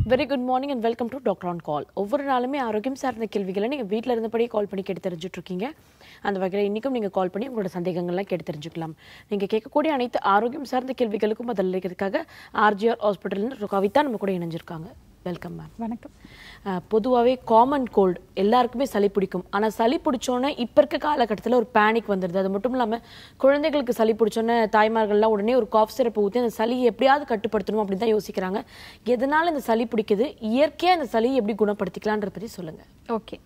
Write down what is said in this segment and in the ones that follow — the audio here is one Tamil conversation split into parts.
Very good morning and welcome to doctor on call ஒவ்வொரு நாளுமே ஆரோக்கியம் சார்ந்த கேள்விகளை நீங்கள் வீட்டில் இருந்தபடியே கால் பண்ணி கேட்டு தெரிஞ்சுட்டு இருக்கீங்க அந்த வகையில் இன்றைக்கும் நீங்கள் கால் பண்ணி உங்களோட சந்தேகங்கள்லாம் கேட்டு தெரிஞ்சுக்கலாம் நீங்கள் கேட்கக்கூடிய அனைத்து ஆரோக்கியம் சார்ந்த கேள்விகளுக்கும் பதில் அளிக்கிறதுக்காக ஆர்ஜிஆர் ஹாஸ்பிட்டல்னு கவிதா நம்ம கூட இணைஞ்சிருக்காங்க வெல்கம் மேம் வணக்கம் பொதுவாகவே காமன் கோல்டு எல்லாருக்குமே சளி பிடிக்கும் ஆனால் சளி பிடிச்சோன்னே இப்போ இருக்க காலகட்டத்தில் ஒரு பேனிக் வந்துடுது அது மட்டும் இல்லாமல் குழந்தைகளுக்கு சளி பிடிச்சோன்னே தாய்மார்கள்லாம் உடனே ஒரு காஃப் சிறப்பு ஊற்றி அந்த சளியை எப்படியாவது கட்டுப்படுத்தணும் அப்படின்னு தான் யோசிக்கிறாங்க எதனால இந்த சளி பிடிக்குது இயற்கையாக இந்த சளியை எப்படி குணப்படுத்திக்கலான்றத பற்றி சொல்லுங்கள் ஓகே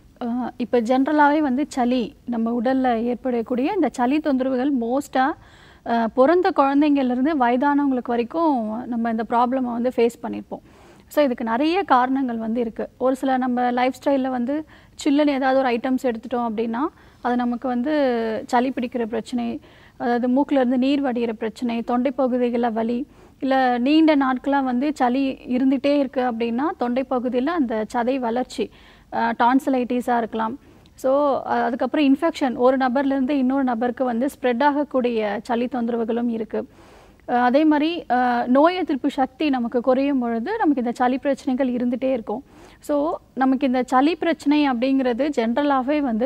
இப்போ ஜென்ரலாகவே வந்து சளி நம்ம உடலில் ஏற்படக்கூடிய இந்த சளி தொந்தரவுகள் மோஸ்ட்டாக பிறந்த குழந்தைங்கள்லேருந்து வயதானவங்களுக்கு வரைக்கும் நம்ம இந்த ப்ராப்ளமை வந்து ஃபேஸ் பண்ணியிருப்போம் ஸோ இதுக்கு நிறைய காரணங்கள் வந்து இருக்குது ஒரு சில நம்ம லைஃப் ஸ்டைலில் வந்து சில்லுன்னு ஏதாவது ஒரு ஐட்டம்ஸ் எடுத்துட்டோம் அப்படின்னா அது நமக்கு வந்து சளி பிடிக்கிற பிரச்சனை அதாவது மூக்குல இருந்து நீர் வடிகிற பிரச்சனை தொண்டை பகுதிகளில் வலி இல்லை நீண்ட நாட்களாக வந்து சளி இருந்துகிட்டே இருக்குது அப்படின்னா தொண்டை பகுதியில் அந்த சதை வளர்ச்சி டான்சிலைட்டிஸாக இருக்கலாம் ஸோ அதுக்கப்புறம் இன்ஃபெக்ஷன் ஒரு நபர்லேருந்து இன்னொரு நபருக்கு வந்து ஸ்ப்ரெட் ஆகக்கூடிய சளி தொந்தரவுகளும் இருக்குது அதே மாதிரி அஹ், நோய் எதிர்ப்பு சக்தி நமக்கு குறையும் பொழுது நமக்கு இந்த சளி பிரச்சனைகள் இருந்துகிட்டே இருக்கும் ஸோ நமக்கு இந்த சளி பிரச்சனை அப்படிங்கிறது ஜென்ரலாகவே வந்து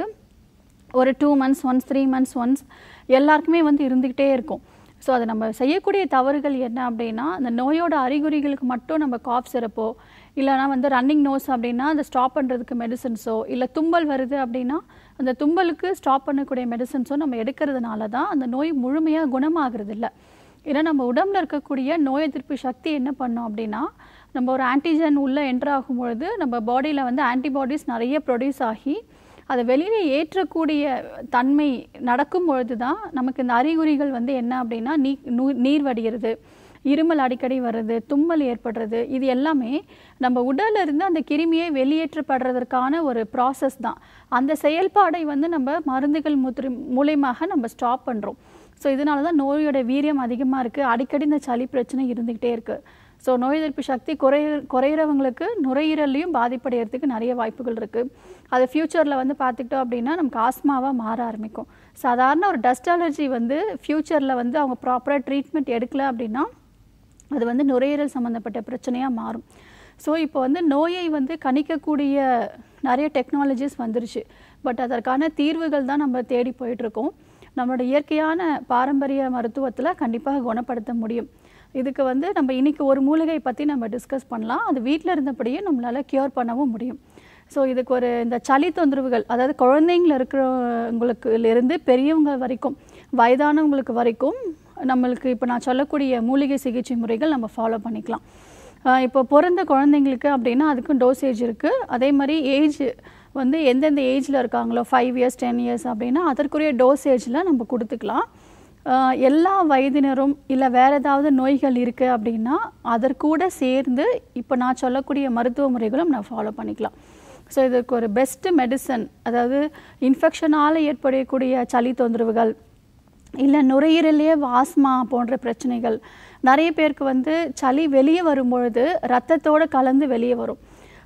ஒரு two months once three months once எல்லாருக்குமே வந்து இருந்துக்கிட்டே இருக்கும் ஸோ அது நம்ம செய்யக்கூடிய தவறுகள் என்ன அப்படின்னா அந்த நோயோட அறிகுறிகளுக்கு மட்டும் நம்ம காஃப் சிறப்போ இல்லைனா வந்து ரன்னிங் நோஸ் அப்படின்னா அதை ஸ்டாப் பண்ணுறதுக்கு மெடிசன்ஸோ இல்லை தும்பல் வருது அப்படின்னா அந்த தும்பலுக்கு ஸ்டாப் பண்ணக்கூடிய மெடிசன்ஸோ நம்ம எடுக்கிறதுனால தான் அந்த நோய் முழுமையாக குணமாகிறது இல்லை ஏன்னா நம்ம உடம்புல இருக்கக்கூடிய நோய் எதிர்ப்பு சக்தி என்ன பண்ணோம் அப்படின்னா நம்ம ஒரு ஆன்டிஜன் உள்ளே என்டர் ஆகும் பொழுது நம்ம பாடியில் வந்து ஆன்டிபாடிஸ் நிறைய ப்ரொடியூஸ் ஆகி அதை வெளியில் ஏற்றக்கூடிய தன்மை நடக்கும் பொழுது தான் நமக்கு இந்த அறிகுறிகள் வந்து என்ன அப்படின்னா நீ நூ- நீர் வடிகிறது இருமல் அடிக்கடி வர்றது தும்மல் ஏற்படுறது இது எல்லாமே நம்ம உடல்ல இருந்து அந்த கிருமியை வெளியேற்றப்படுறதற்கான ஒரு ப்ராசஸ் தான் அந்த செயல்பாடை வந்து நம்ம மருந்துகள் முத்திரி மூலியமாக நம்ம ஸ்டாப் பண்ணுறோம் ஸோ இதனால தான் நோயோட வீரியம் அதிகமாக இருக்குது அடிக்கடி இந்த சளி பிரச்சனை இருந்துக்கிட்டே இருக்குது ஸோ நோய் எதிர்ப்பு சக்தி குறை குறையிறவங்களுக்கு நுரையீரல்லையும் பாதிப்படைகிறதுக்கு நிறைய வாய்ப்புகள் இருக்குது அது ஃப்யூச்சரில் வந்து பார்த்துக்கிட்டோம் அப்படின்னா நமக்கு ஆஸ்மாவாக மாற ஆரம்பிக்கும் சாதாரண ஒரு டஸ்ட் அலர்ஜி வந்து ஃப்யூச்சரில் வந்து அவங்க ப்ராப்பராக ட்ரீட்மெண்ட் எடுக்கல அப்படின்னா அது வந்து நுரையீரல் சம்மந்தப்பட்ட பிரச்சனையாக மாறும் ஸோ இப்போ வந்து நோயை வந்து கணிக்கக்கூடிய நிறைய டெக்னாலஜிஸ் வந்துருச்சு பட் அதற்கான தீர்வுகள் தான் நம்ம தேடி போயிட்டுருக்கோம் நம்மளோட இயற்கையான பாரம்பரிய மருத்துவத்தில் கண்டிப்பாக குணப்படுத்த முடியும் இதுக்கு வந்து நம்ம இன்னைக்கு ஒரு மூலிகை பற்றி நம்ம டிஸ்கஸ் பண்ணலாம் அது வீட்டில் இருந்தபடியே நம்மளால் க்யூர் பண்ணவும் முடியும் ஸோ இதுக்கு ஒரு இந்த சளி தொந்தரவுகள் அதாவது குழந்தைங்கள இருக்கிறவங்களுக்கு இருந்து பெரியவங்க வரைக்கும் வயதானவங்களுக்கு வரைக்கும் நம்மளுக்கு இப்போ நான் சொல்லக்கூடிய மூலிகை சிகிச்சை முறைகள் நம்ம ஃபாலோ பண்ணிக்கலாம் ஆஹ் இப்போ பிறந்த குழந்தைங்களுக்கு அப்படின்னா அதுக்கும் டோசேஜ் இருக்குது அதே மாதிரி ஏஜ் வந்து எந்தெந்த ஏஜில் இருக்காங்களோ ஃபைவ் இயர்ஸ் டென் இயர்ஸ் அப்படின்னா அதற்குரிய டோசேஜில் நம்ம கொடுத்துக்கலாம் ஆஹ் எல்லா வயதினரும் இல்லை வேற ஏதாவது நோய்கள் இருக்குது அப்படின்னா அதற்கூட சேர்ந்து இப்போ நான் சொல்லக்கூடிய மருத்துவ முறைகளும் நான் ஃபாலோ பண்ணிக்கலாம் ஸோ இதுக்கு ஒரு பெஸ்ட் மெடிசன் அதாவது இன்ஃபெக்ஷனால் ஏற்படக்கூடிய சளி தொந்தரவுகள் இல்லை நுரையீரலையே வாஸ்மா போன்ற பிரச்சனைகள் நிறைய பேருக்கு வந்து சளி வெளியே வரும்பொழுது ரத்தத்தோடு கலந்து வெளியே வரும்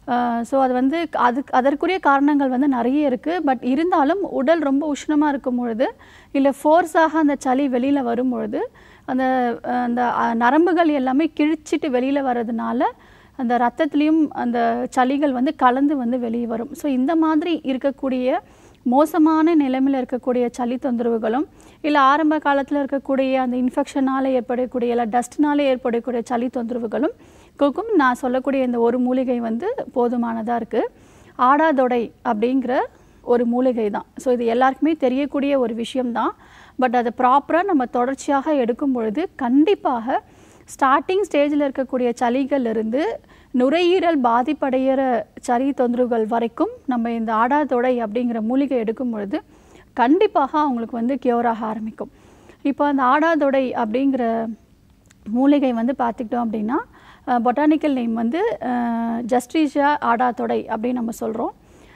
ஸோ அது வந்து அதுக்கு அதற்குரிய காரணங்கள் வந்து நிறைய இருக்குது பட் இருந்தாலும் உடல் ரொம்ப உஷ்ணமாக இருக்கும் பொழுது இல்லை ஃபோர்ஸாக அந்த சளி வெளியில் வரும் பொழுது அந்த அஹ், அந்த அஹ், நரம்புகள் எல்லாமே கிழிச்சிட்டு வெளியில் வர்றதுனால அந்த ரத்தத்துலேயும் அந்த சளிகள் வந்து கலந்து வந்து வெளியே வரும் ஸோ இந்த மாதிரி இருக்கக்கூடிய மோசமான நிலைமையில் இருக்கக்கூடிய சளி தொந்தரவுகளும் இல்லை ஆரம்ப காலத்தில் இருக்கக்கூடிய அந்த இன்ஃபெக்ஷனால் ஏற்படக்கூடிய இல்லை டஸ்ட்னால ஏற்படக்கூடிய சளி தொந்தரவுகளும் க்கும் நான் சொல்லக்கூடிய இந்த ஒரு மூலிகை வந்து போதுமானதாக இருக்குது ஆடாதொடை அப்படிங்கிற ஒரு மூலிகை தான் ஸோ இது எல்லாருக்குமே தெரியக்கூடிய ஒரு விஷயம்தான் பட் அதை ப்ராப்பராக நம்ம தொடர்ச்சியாக எடுக்கும் பொழுது கண்டிப்பாக ஸ்டார்டிங் ஸ்டேஜில் இருக்கக்கூடிய சளிகள் இருந்து நுரையீரல் பாதிப்படைகிற சளி தொந்தரவுகள் வரைக்கும் நம்ம இந்த ஆடாதொடை அப்படிங்கிற மூலிகை எடுக்கும் பொழுது கண்டிப்பாக அவங்களுக்கு வந்து கியூர் ஆக ஆரம்பிக்கும் இப்போ அந்த ஆடாதொடை அப்படிங்கிற மூலிகை வந்து பார்த்துக்கிட்டோம் அப்படின்னா பொட்டானிக்கல் நேம் வந்து ஜஸ்ட்ரீஷா ஆடாதொடை அப்படின்னு நம்ம சொல்கிறோம்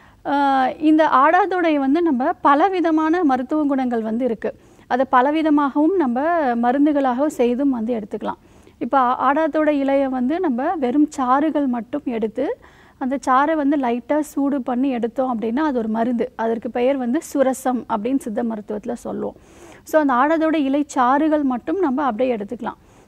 இந்த ஆடாதொடை வந்து நம்ம பலவிதமான மருத்துவ குணங்கள் வந்து இருக்குது அதை பலவிதமாகவும் நம்ம மருந்துகளாகவும் செய்தும் வந்து எடுத்துக்கலாம் இப்போ ஆடாதோட இலையை வந்து நம்ம வெறும் சாறுகள் மட்டும் எடுத்து அந்த சாறை வந்து லைட்டாக சூடு பண்ணி எடுத்தோம் அப்படின்னா அது ஒரு மருந்து அதற்கு பெயர் வந்து சுரசம் அப்படின்னு சித்த மருத்துவத்தில் சொல்லுவோம் ஸோ அந்த ஆடாதோட இலை சாறுகள் மட்டும் நம்ம அப்படியே எடுத்துக்கலாம்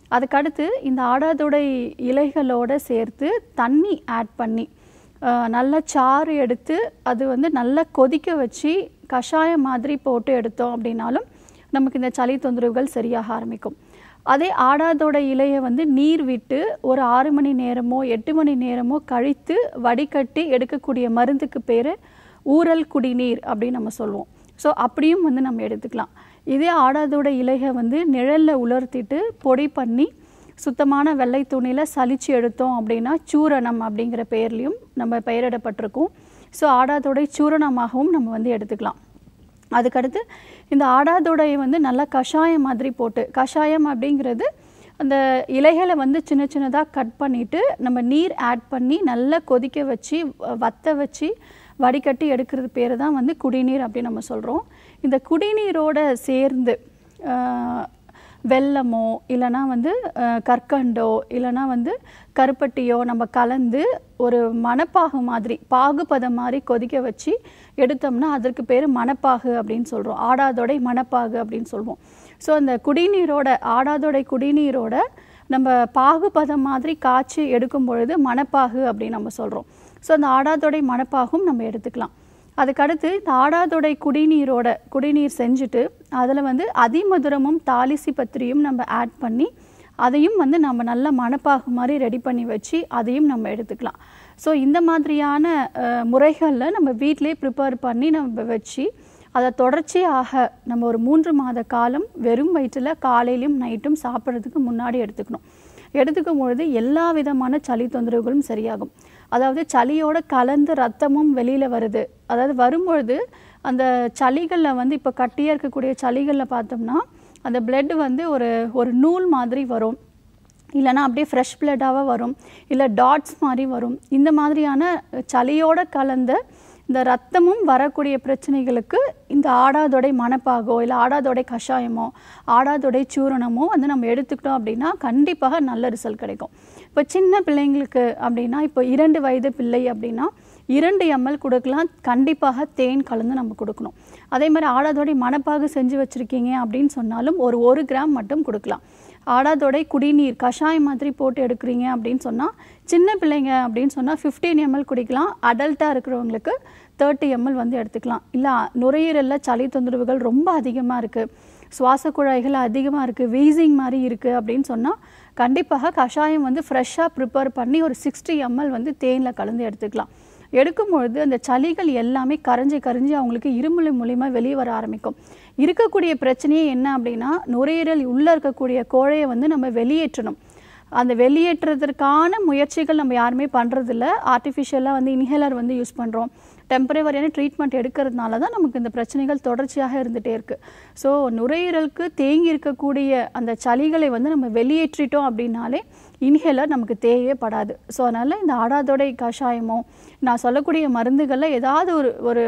அதுக்கடுத்து இந்த ஆடாதொடை இலைகளோட சேர்த்து தண்ணி ஆட் பண்ணி அஹ், நல்ல சாறு எடுத்து அது வந்து நல்லா கொதிக்க வச்சு கஷாயம் மாதிரி போட்டு எடுத்தோம் அப்படின்னாலும் நமக்கு இந்த சளி தொந்தரவுகள் சரியாக ஆரம்பிக்கும் அதே ஆடாதோட இலையை வந்து நீர் விட்டு ஒரு ஆறு மணி நேரமோ எட்டு மணி நேரமோ கழித்து வடிகட்டி எடுக்கக்கூடிய மருந்துக்கு பேர் ஊறல் குடிநீர் அப்படின்னு நம்ம சொல்லுவோம் ஸோ அப்படியும் வந்து நம்ம எடுத்துக்கலாம் இதே ஆடாதோட இலையை வந்து நிழலில் உலர்த்திட்டு பொடி பண்ணி சுத்தமான வெள்ளை துணியில் சலிச்சு எடுத்தோம் அப்படின்னா சூரணம் அப்படிங்கிற பெயர்லையும் நம்ம பெயரிடப்பட்டிருக்கும் ஸோ ஆடாதோடை சூரணமாகவும் நம்ம வந்து எடுத்துக்கலாம் அதுக்கடுத்து இந்த ஆடாதோடையை வந்து நல்லா கஷாயம் மாதிரி போட்டு கஷாயம் அப்படிங்கிறது அந்த இலைகளை வந்து சின்ன சின்னதாக கட் பண்ணிவிட்டு நம்ம நீர் ஆட் பண்ணி நல்லா கொதிக்க வச்சு வ- வத்த வச்சு வடிகட்டி எடுக்கிறது பேர் தான் வந்து குடிநீர் அப்படின்னு நம்ம சொல்கிறோம் இந்த குடிநீரோட சேர்ந்து ஆஹ், வெல்லமோ இல்லைனா வந்து அஹ், கற்கண்டோ இல்லைனா வந்து கருப்பட்டியோ நம்ம கலந்து ஒரு மணப்பாகு மாதிரி பாகுபதம் மாதிரி கொதிக்க வச்சு எடுத்தோம்னா அதற்கு பேர் மணப்பாகு அப்படின்னு சொல்கிறோம் ஆடாதொடை மணப்பாகு அப்படின்னு சொல்லுவோம் ஸோ அந்த குடிநீரோட ஆடாதொடை குடிநீரோட நம்ம பாகுபதம் மாதிரி காய்ச்சி எடுக்கும் பொழுது மணப்பாகு அப்படின்னு நம்ம சொல்கிறோம் ஸோ அந்த ஆடாதொடை மணப்பாகும் நம்ம எடுத்துக்கலாம் அதுக்கடுத்து இந்த ஆடாதொடை குடிநீரோட குடிநீர் செஞ்சுட்டு அதில் வந்து அதிமதுரமும் தாலிசி பத்திரியும் நம்ம ஆட் பண்ணி அதையும் வந்து நம்ம நல்ல மணப்பாகு மாதிரி ரெடி பண்ணி வச்சு அதையும் நம்ம எடுத்துக்கலாம் ஸோ இந்த மாதிரியான முறைகளில் நம்ம வீட்டிலே ப்ரிப்பேர் பண்ணி நம்ம வச்சு அதை தொடர்ச்சியாக நம்ம ஒரு மூன்று மாத காலம் வெறும் வயிற்றில் காலையிலும் நைட்டும் சாப்பிட்றதுக்கு முன்னாடி எடுத்துக்கணும் எடுத்துக்கும் பொழுது எல்லா விதமான சளி தொந்தரவுகளும் சரியாகும் அதாவது சளியோட கலந்து ரத்தமும் வெளியில் வருது அதாவது வரும்பொழுது அந்த சளிகளில் வந்து இப்போ கட்டியாக இருக்கக்கூடிய சளிகளில் பார்த்தோம்னா அந்த blood வந்து ஒரு ஒரு நூல் மாதிரி வரும் இல்லைன்னா அப்படியே ஃப்ரெஷ் பிளட்டாக வரும் இல்லை டாட்ஸ் மாதிரி வரும் இந்த மாதிரியான சளியோட கலந்த இந்த ரத்தமும் வரக்கூடிய பிரச்சனைகளுக்கு இந்த ஆடாதொடை மணப்பாகோ இல்லை ஆடாதொடை கஷாயமோ ஆடாதொடை சூரணமோ வந்து நம்ம எடுத்துக்கிட்டோம் அப்படின்னா கண்டிப்பாக நல்ல ரிசல்ட் கிடைக்கும் இப்போ சின்ன பிள்ளைங்களுக்கு அப்படின்னா இப்போ இரண்டு வயது பிள்ளை அப்படின்னா இரண்டு எம்எல் கொடுக்கலாம் கண்டிப்பாக தேன் கலந்து நம்ம கொடுக்கணும் அதே மாதிரி ஆடாதொடை மணப்பாகு செஞ்சு வச்சுருக்கீங்க அப்படின்னு சொன்னாலும் ஒரு ஒரு கிராம் மட்டும் கொடுக்கலாம் ஆடாதொடை குடிநீர் கஷாயம் மாதிரி போட்டு எடுக்கிறீங்க அப்படின்னு சொன்னால் சின்ன பிள்ளைங்க அப்படின்னு சொன்னால் 15 எம்எல் குடிக்கலாம் அடல்ட்டாக இருக்கிறவங்களுக்கு தேர்ட்டி எம்எல் வந்து எடுத்துக்கலாம் இல்லை நுரையீரலில் சளி தொந்தரவுகள் ரொம்ப அதிகமாக இருக்குது சுவாச குழாய்கள் அதிகமாக இருக்குது வீசிங் மாதிரி இருக்குது அப்படின்னு சொன்னால் கண்டிப்பாக கஷாயம் வந்து ஃப்ரெஷ்ஷாக ப்ரிப்பேர் பண்ணி ஒரு சிக்ஸ்டி எம்எல் வந்து தேனில் கலந்து எடுத்துக்கலாம் எடுக்கும் பொழுது அந்த சளிகள் எல்லாமே கரைஞ்சி கரைஞ்சி அவங்களுக்கு இருமொழி மூலியமாக வெளியே வர ஆரம்பிக்கும் இருக்கக்கூடிய பிரச்சனையே என்ன அப்படின்னா நுரையீரல் உள்ளே இருக்கக்கூடிய கோழையை வந்து நம்ம வெளியேற்றணும் அந்த வெளியேற்றுறதற்கான முயற்சிகள் நம்ம யாருமே பண்ணுறதில்ல ஆர்டிஃபிஷியலாக வந்து இன்ஹேலர் வந்து யூஸ் பண்ணுறோம் டெம்பரவரியான ட்ரீட்மெண்ட் எடுக்கிறதுனால தான் நமக்கு இந்த பிரச்சனைகள் தொடர்ச்சியாக இருந்துகிட்டே இருக்குது ஸோ நுரையீரலுக்கு தேங்கி இருக்கக்கூடிய அந்த சளிகளை வந்து நம்ம வெளியேற்றிட்டோம் அப்படின்னாலே இன்ஹேலர் நமக்கு தேவையே படாது ஸோ அதனால் இந்த ஆடாதொடை கஷாயமோ நான் சொல்லக்கூடிய மருந்துகளில் ஏதாவது ஒரு ஒரு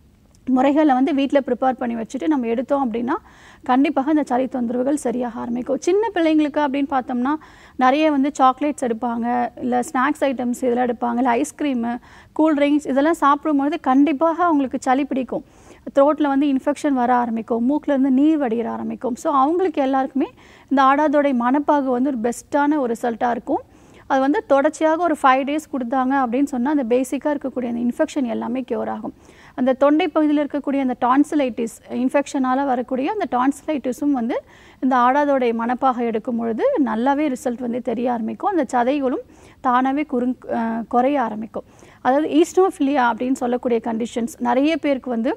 முறைகளை வந்து வீட்டில் ப்ரிப்பேர் பண்ணி வச்சுட்டு நம்ம எடுத்தோம் அப்படின்னா கண்டிப்பாக இந்த சளி தொந்தரவுகள் சரியாக ஆரம்பிக்கும் சின்ன பிள்ளைங்களுக்கு அப்படின்னு பார்த்தோம்னா நிறைய வந்து சாக்லேட்ஸ் எடுப்பாங்க இல்லை ஸ்நாக்ஸ் ஐட்டம்ஸ் இதெல்லாம் எடுப்பாங்க இல்லை ஐஸ்கிரீமு கூல்ட்ரிங்க்ஸ் இதெல்லாம் சாப்பிடும்பொழுது கண்டிப்பாக அவங்களுக்கு சளி பிடிக்கும் த்ரோட்டில் வந்து இன்ஃபெக்ஷன் வர ஆரம்பிக்கும் மூக்குல இருந்து நீர் வடிகிற ஆரம்பிக்கும் ஸோ அவங்களுக்கு எல்லாருக்குமே இந்த ஆடாதோடை மணப்பாகு வந்து ஒரு பெஸ்ட்டான ஒரு ரிசல்ட்டாக இருக்கும் அது வந்து தொடர்ச்சியாக ஒரு ஃபைவ் டேஸ் கொடுத்தாங்க அப்படின்னு சொன்னால் அந்த பேசிக்காக இருக்கக்கூடிய அந்த இன்ஃபெக்ஷன் எல்லாமே க்யூர் ஆகும் அந்த தொண்டை பகுதியில் இருக்கக்கூடிய அந்த டான்சிலைட்டிஸ் இன்ஃபெக்ஷனால் வரக்கூடிய அந்த டான்சிலைட்டிஸும் வந்து இந்த ஆடாதோடைய மணப்பாக எடுக்கும் பொழுது நல்லாவே ரிசல்ட் வந்து தெரிய ஆரம்பிக்கும் அந்த சதைகளும் தானாகவே குறுங் அஹ் குறைய ஆரம்பிக்கும் அதாவது ஈஸ்டோஃபிலியா அப்படின்னு சொல்லக்கூடிய கண்டிஷன்ஸ் நிறைய பேருக்கு வந்து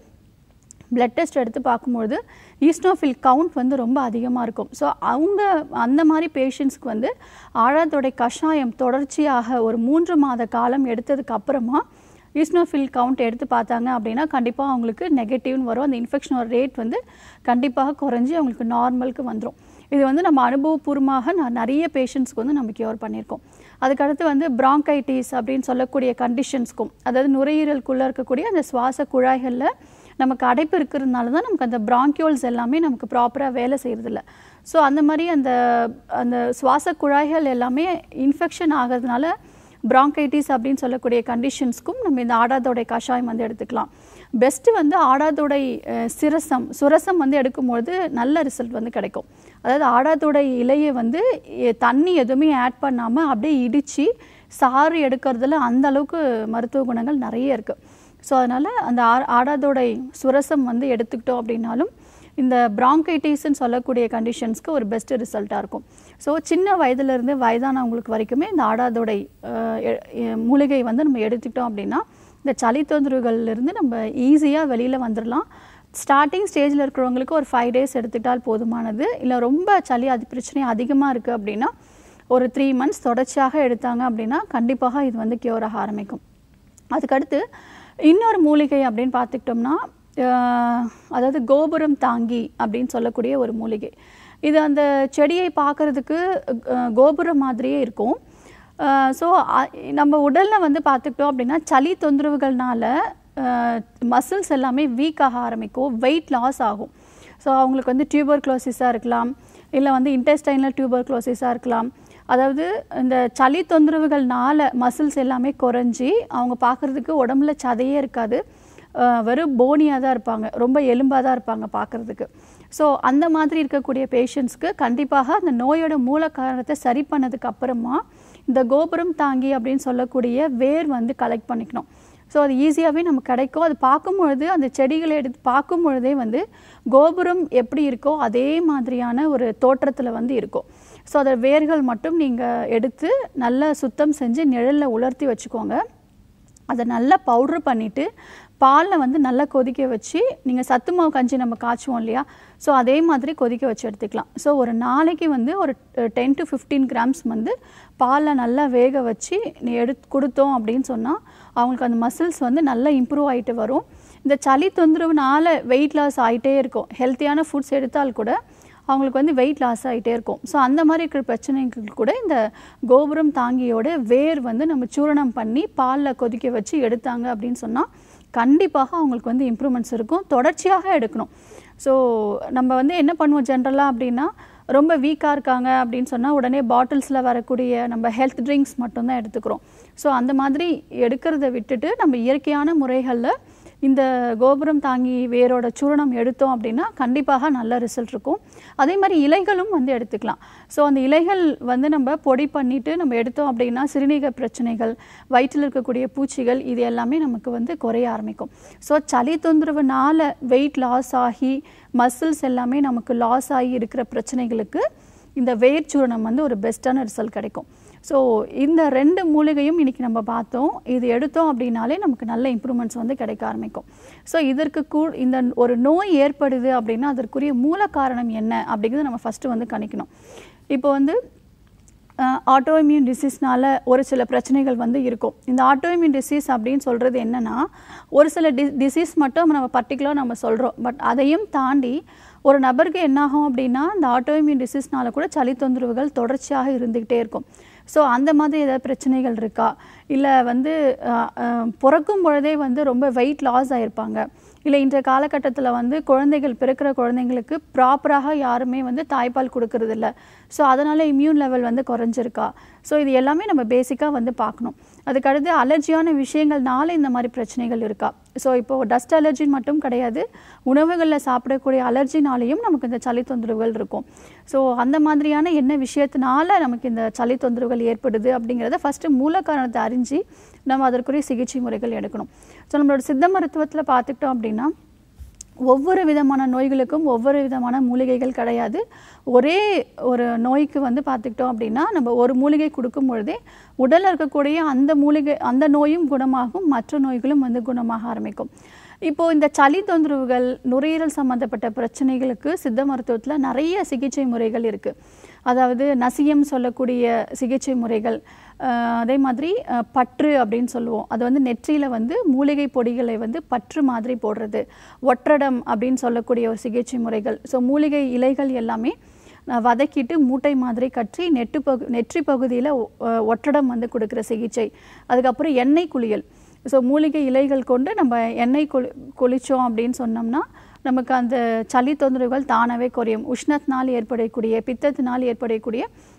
பிளட் டெஸ்ட் எடுத்து பார்க்கும்பொழுது ஈஸ்னோஃபில் கவுண்ட் வந்து ரொம்ப அதிகமாக இருக்கும் ஸோ அவங்க அந்த மாதிரி பேஷண்ட்ஸ்க்கு வந்து ஆழத்தோடைய கஷாயம் தொடர்ச்சியாக ஒரு மூன்று மாத காலம் எடுத்ததுக்கு அப்புறமா ஈஸ்னோஃபில் கவுண்ட் எடுத்து பார்த்தாங்க அப்படின்னா கண்டிப்பாக அவங்களுக்கு நெகட்டிவ்னு வரும் அந்த இன்ஃபெக்ஷனோட ரேட் வந்து கண்டிப்பாக குறைஞ்சி அவங்களுக்கு நார்மலுக்கு வந்துடும் இது வந்து நம்ம அனுபவபூர்வமாக நான் நிறைய பேஷண்ட்ஸ்க்கு வந்து நம்ம கியூர் பண்ணியிருக்கோம் அதுக்கடுத்து வந்து bronchitis அப்படின்னு சொல்லக்கூடிய கண்டிஷன்ஸ்க்கும் அதாவது நுரையீரலுக்குள்ளே இருக்கக்கூடிய அந்த சுவாச குழாய்களில் நமக்கு அடைப்பு இருக்கிறதுனால தான் நமக்கு அந்த bronchioles எல்லாமே நமக்கு ப்ராப்பராக வேலை செய்கிறதில்ல ஸோ அந்த மாதிரி அந்த அந்த சுவாச குழாய்கள் எல்லாமே இன்ஃபெக்ஷன் ஆகிறதுனால bronchitis அப்படின்னு சொல்லக்கூடிய கண்டிஷன்ஸ்க்கும் நம்ம இந்த ஆடாதோடை கஷாயம் வந்து எடுத்துக்கலாம் பெஸ்ட்டு வந்து ஆடாதோடை அஹ், சிரசம் சுரசம் வந்து எடுக்கும்பொழுது நல்ல ரிசல்ட் வந்து கிடைக்கும் அதாவது ஆடாதோட இலையை வந்து எ- தண்ணி எதுவுமே ஆட் பண்ணாமல் அப்படியே இடித்து சாறு எடுக்கிறதுல அந்த அளவுக்கு மருத்துவ குணங்கள் நிறைய இருக்குது ஸோ அதனால் அந்த ஆ- ஆடாதோடை சுரசம் வந்து எடுத்துக்கிட்டோம் அப்படின்னாலும் இந்த bronchitis-ன்னு சொல்லக்கூடிய கண்டிஷன்ஸ்க்கு ஒரு பெஸ்ட் ரிசல்ட்டாக இருக்கும் ஸோ சின்ன வயதிலிருந்து வயதானவங்களுக்கு வரைக்குமே இந்த ஆடாதோடை அஹ், எ- எ- மூலிகை வந்து நம்ம எடுத்துக்கிட்டோம் அப்படின்னா இந்த சளி தொந்தரவுகள்லேருந்து நம்ம ஈஸியாக வெளியில் வந்துடலாம் ஸ்டார்டிங் ஸ்டேஜில் இருக்கிறவங்களுக்கு ஒரு ஃபைவ் டேஸ் எடுத்துக்கிட்டால் போதுமானது இல்லை ரொம்ப சளி அது பிரச்சனை அதிகமாக இருக்குது அப்படின்னா ஒரு த்ரீ மந்த்ஸ் தொடர்ச்சியாக எடுத்தாங்க அப்படின்னா கண்டிப்பாக இது வந்து கியூர் ஆக ஆரம்பிக்கும் அதுக்கடுத்து இன்னொரு மூலிகை அப்படின்னு பார்த்துக்கிட்டோம்னா ஆஹ், அதாவது கோபுரம் தாங்கி அப்படின்னு சொல்லக்கூடிய ஒரு மூலிகை இது அந்த செடியை பார்க்கறதுக்கு அஹ், கோபுரம் மாதிரியே இருக்கும் ஸோ நம்ம உடலில் வந்து பார்த்துக்கிட்டோம் அப்படின்னா சளி தொந்தரவுகள்னால மசில்ஸ் எல்லாமே வீக் ஆக ஆரம்பிக்கும் வெயிட் லாஸ் ஆகும் ஸோ அவங்களுக்கு வந்து டியூபர் க்ளோசிஸாக இருக்கலாம் இல்லை வந்து இன்டெஸ்டைனில் டியூபர் க்ளோசிஸாக இருக்கலாம் அதாவது இந்த சளி தொந்தரவுகள்னால மசில்ஸ் எல்லாமே குறைஞ்சி அவங்க பார்க்குறதுக்கு உடம்புல சதையே இருக்காது அஹ் வெறும் போனியாக தான் இருப்பாங்க ரொம்ப எலும்பாக தான் இருப்பாங்க பார்க்குறதுக்கு ஸோ அந்த மாதிரி இருக்கக்கூடிய பேஷண்ட்ஸ்க்கு கண்டிப்பாக அந்த நோயோட மூல காரணத்தை சரி பண்ணதுக்கு அப்புறமா இந்த கோபுரம் தாங்கி அப்படின்னு சொல்லக்கூடிய வேர் வந்து கலெக்ட் பண்ணிக்கணும் ஸோ அது ஈஸியாகவே நமக்கு கிடைக்கும் அது பார்க்கும் பொழுது அந்த செடிகளை எடுத்து பார்க்கும் பொழுதே வந்து கோபுரம் எப்படி இருக்கோ அதே மாதிரியான ஒரு தோற்றத்தில் வந்து இருக்கும் ஸோ அதை வேர்கள் மட்டும் நீங்கள் எடுத்து நல்லா சுத்தம் செஞ்சு நிழலில் உலர்த்தி வச்சுக்கோங்க அதை நல்லா பவுட்ரு பண்ணிவிட்டு பாலில் வந்து நல்லா கொதிக்க வச்சு நீங்கள் சத்து மாவு கஞ்சி நம்ம காய்ச்சுவோம் இல்லையா ஸோ அதே மாதிரி கொதிக்க வச்சு எடுத்துக்கலாம் ஸோ ஒரு நாளைக்கு வந்து ஒரு டென் டு ஃபிஃப்டீன் கிராம்ஸ் வந்து பாலில் நல்லா வேக வச்சு நீ எடுத்து கொடுத்தோம் அப்படின்னு சொன்னால் அவங்களுக்கு அந்த மசில்ஸ் வந்து நல்லா இம்ப்ரூவ் ஆகிட்டு வரும் இந்த சளி தொந்தரவுனால வெயிட் லாஸ் ஆகிட்டே இருக்கும் ஹெல்த்தியான ஃபுட்ஸ் எடுத்தால் கூட அவங்களுக்கு வந்து வெயிட் லாஸ் ஆகிட்டே இருக்கும் ஸோ அந்த மாதிரி இருக்கிற பிரச்சனைகள் கூட இந்த கோபுரம் தாங்கியோட வேர் வந்து நம்ம சூரணம் பண்ணி பாலில் கொதிக்க வச்சு எடுத்தாங்க அப்படின்னு சொன்னால் கண்டிப்பாக அவங்களுக்கு வந்து இம்ப்ரூவ்மெண்ட்ஸ் இருக்கும் தொடர்ச்சியாக எடுக்கணும் ஸோ நம்ம வந்து என்ன பண்ணுவோம் ஜென்ரலாக அப்படின்னா ரொம்ப வீக்காக இருக்காங்க அப்படின்னு சொன்னால் உடனே பாட்டில்ஸில் வரக்கூடிய நம்ம ஹெல்த் ட்ரிங்க்ஸ் மட்டும்தான் எடுத்துக்கிறோம் ஸோ அந்த மாதிரி எடுக்கிறத விட்டுட்டு நம்ம இயற்கையான முறைகளில் இந்த கோபுரம் தாங்கி வேரோட சூரணம் எடுத்தோம் அப்படின்னா கண்டிப்பாக நல்ல ரிசல்ட் இருக்கும் அதே மாதிரி இலைகளும் வந்து எடுத்துக்கலாம் ஸோ அந்த இலைகள் வந்து நம்ம பொடி பண்ணிட்டு நம்ம எடுத்தோம் அப்படின்னா சிறுநீரக பிரச்சனைகள் வயிற்றில் இருக்கக்கூடிய பூச்சிகள் இது எல்லாமே நமக்கு வந்து குறைய ஆரம்பிக்கும் ஸோ சளி தொந்தரவுனால வெயிட் லாஸ் ஆகி மசில்ஸ் எல்லாமே நமக்கு லாஸ் ஆகி இருக்கிற பிரச்சனைகளுக்கு இந்த வேர் சூரணம் வந்து ஒரு பெஸ்ட்டான ரிசல்ட் கிடைக்கும் ஸோ இந்த ரெண்டு மூலிகையும் இன்னைக்கு நம்ம பார்த்தோம் இது எடுத்தோம் அப்படின்னாலே நமக்கு நல்ல இம்ப்ரூவ்மெண்ட்ஸ் வந்து கிடைக்க ஆரம்பிக்கும் ஸோ இதற்கு கூ இந்த ஒரு நோய் ஏற்படுது அப்படின்னா அதற்குரிய மூல காரணம் என்ன அப்படிங்கிறத நம்ம ஃபஸ்ட்டு வந்து கணிக்கணும் இப்போ வந்து ஆட்டோஇம்யூன் டிசீஸ்னால ஒரு சில பிரச்சனைகள் வந்து இருக்கும் இந்த ஆட்டோஇம்யூன் டிசீஸ் அப்படின்னு சொல்கிறது என்னன்னா ஒரு சில டி டிசீஸ் மட்டும் நம்ம பர்டிகுலராக நம்ம சொல்கிறோம் பட் அதையும் தாண்டி ஒரு நபருக்கு என்னாகும் அப்படின்னா இந்த ஆட்டோஇம்யூன் டிசீஸ்னால கூட சளி தொந்தரவுகள் தொடர்ச்சியாக இருந்துக்கிட்டே இருக்கும் ஸோ அந்த மாதிரி ஏதாவது பிரச்சனைகள் இருக்கா இல்லை வந்து அஹ், அஹ், பிறக்கும் பொழுதே வந்து ரொம்ப வெயிட் லாஸ் ஆயிருப்பாங்க இல்லை இன்றைய காலகட்டத்தில் வந்து குழந்தைகள் பிறக்கிற குழந்தைங்களுக்கு ப்ராப்பராக யாருமே வந்து தாய்ப்பால் கொடுக்கறதில்ல ஸோ அதனால் இம்யூன் லெவல் வந்து குறைஞ்சிருக்கா ஸோ இது எல்லாமே நம்ம பேசிக்காக வந்து பார்க்கணும் அதுக்கடுத்து அலர்ஜியான விஷயங்கள்னால இந்த மாதிரி பிரச்சனைகள் இருக்கா ஸோ இப்போ டஸ்ட் அலர்ஜி மட்டும் கிடையாது உணவுகளில் சாப்பிடக்கூடிய அலர்ஜினாலேயும் நமக்கு இந்த சளி தொந்தரவுகள் இருக்கும் ஸோ அந்த மாதிரியான என்ன விஷயத்தினால நமக்கு இந்த சளி தொந்தரவுகள் ஏற்படுது அப்படிங்கிறத ஃபஸ்ட்டு மூல காரணத்தை அறிஞ்சு நம்ம அதற்குரிய சிகிச்சை முறைகள் எடுக்கணும் ஸோ நம்மளோட சித்த மருத்துவத்தில் பார்த்துக்கிட்டோம் அப்படின்னா ஒவ்வொரு விதமான நோய்களுக்கும் ஒவ்வொரு விதமான மூலிகைகள் கிடையாது ஒரே ஒரு நோய்க்கு வந்து பார்த்துக்கிட்டோம் அப்படின்னா நம்ம ஒரு மூலிகை கொடுக்கும் பொழுதே உடலில் இருக்கக்கூடிய அந்த மூலிகை அந்த நோயும் குணமாகும் மற்ற நோய்களும் வந்து குணமாக ஆரம்பிக்கும் இப்போ இந்த சளி தொந்தரவுகள் நுரையீரல் சம்மந்தப்பட்ட பிரச்சனைகளுக்கு சித்த மருத்துவத்தில் நிறைய சிகிச்சை முறைகள் இருக்குது அதாவது நசியம் சொல்லக்கூடிய சிகிச்சை முறைகள் அஹ் அதே மாதிரி அஹ், பற்று அப்படின்னு சொல்லுவோம் அது வந்து நெற்றியில் வந்து மூலிகை பொடிகளை வந்து பற்று மாதிரி போடுறது ஒற்றடம் அப்படின்னு சொல்லக்கூடிய ஒரு சிகிச்சை முறைகள் ஸோ மூலிகை இலைகள் எல்லாமே அஹ், வதக்கிட்டு மூட்டை மாதிரி கட்டி நெட்டு பகு நெற்றி பகுதியில் ஒற்றடம் வந்து கொடுக்குற சிகிச்சை அதுக்கப்புறம் எண்ணெய் குளியல் ஸோ மூலிகை இலைகள் கொண்டு நம்ம எண்ணெய் குளி குளித்தோம் அப்படின்னு சொன்னோம்னா நமக்கு அந்த சளி தொந்தரவுகள் தானாகவே குறையும் உஷ்ணத்தினால் ஏற்படக்கூடிய பித்தத்தினால் ஏற்படக்கூடிய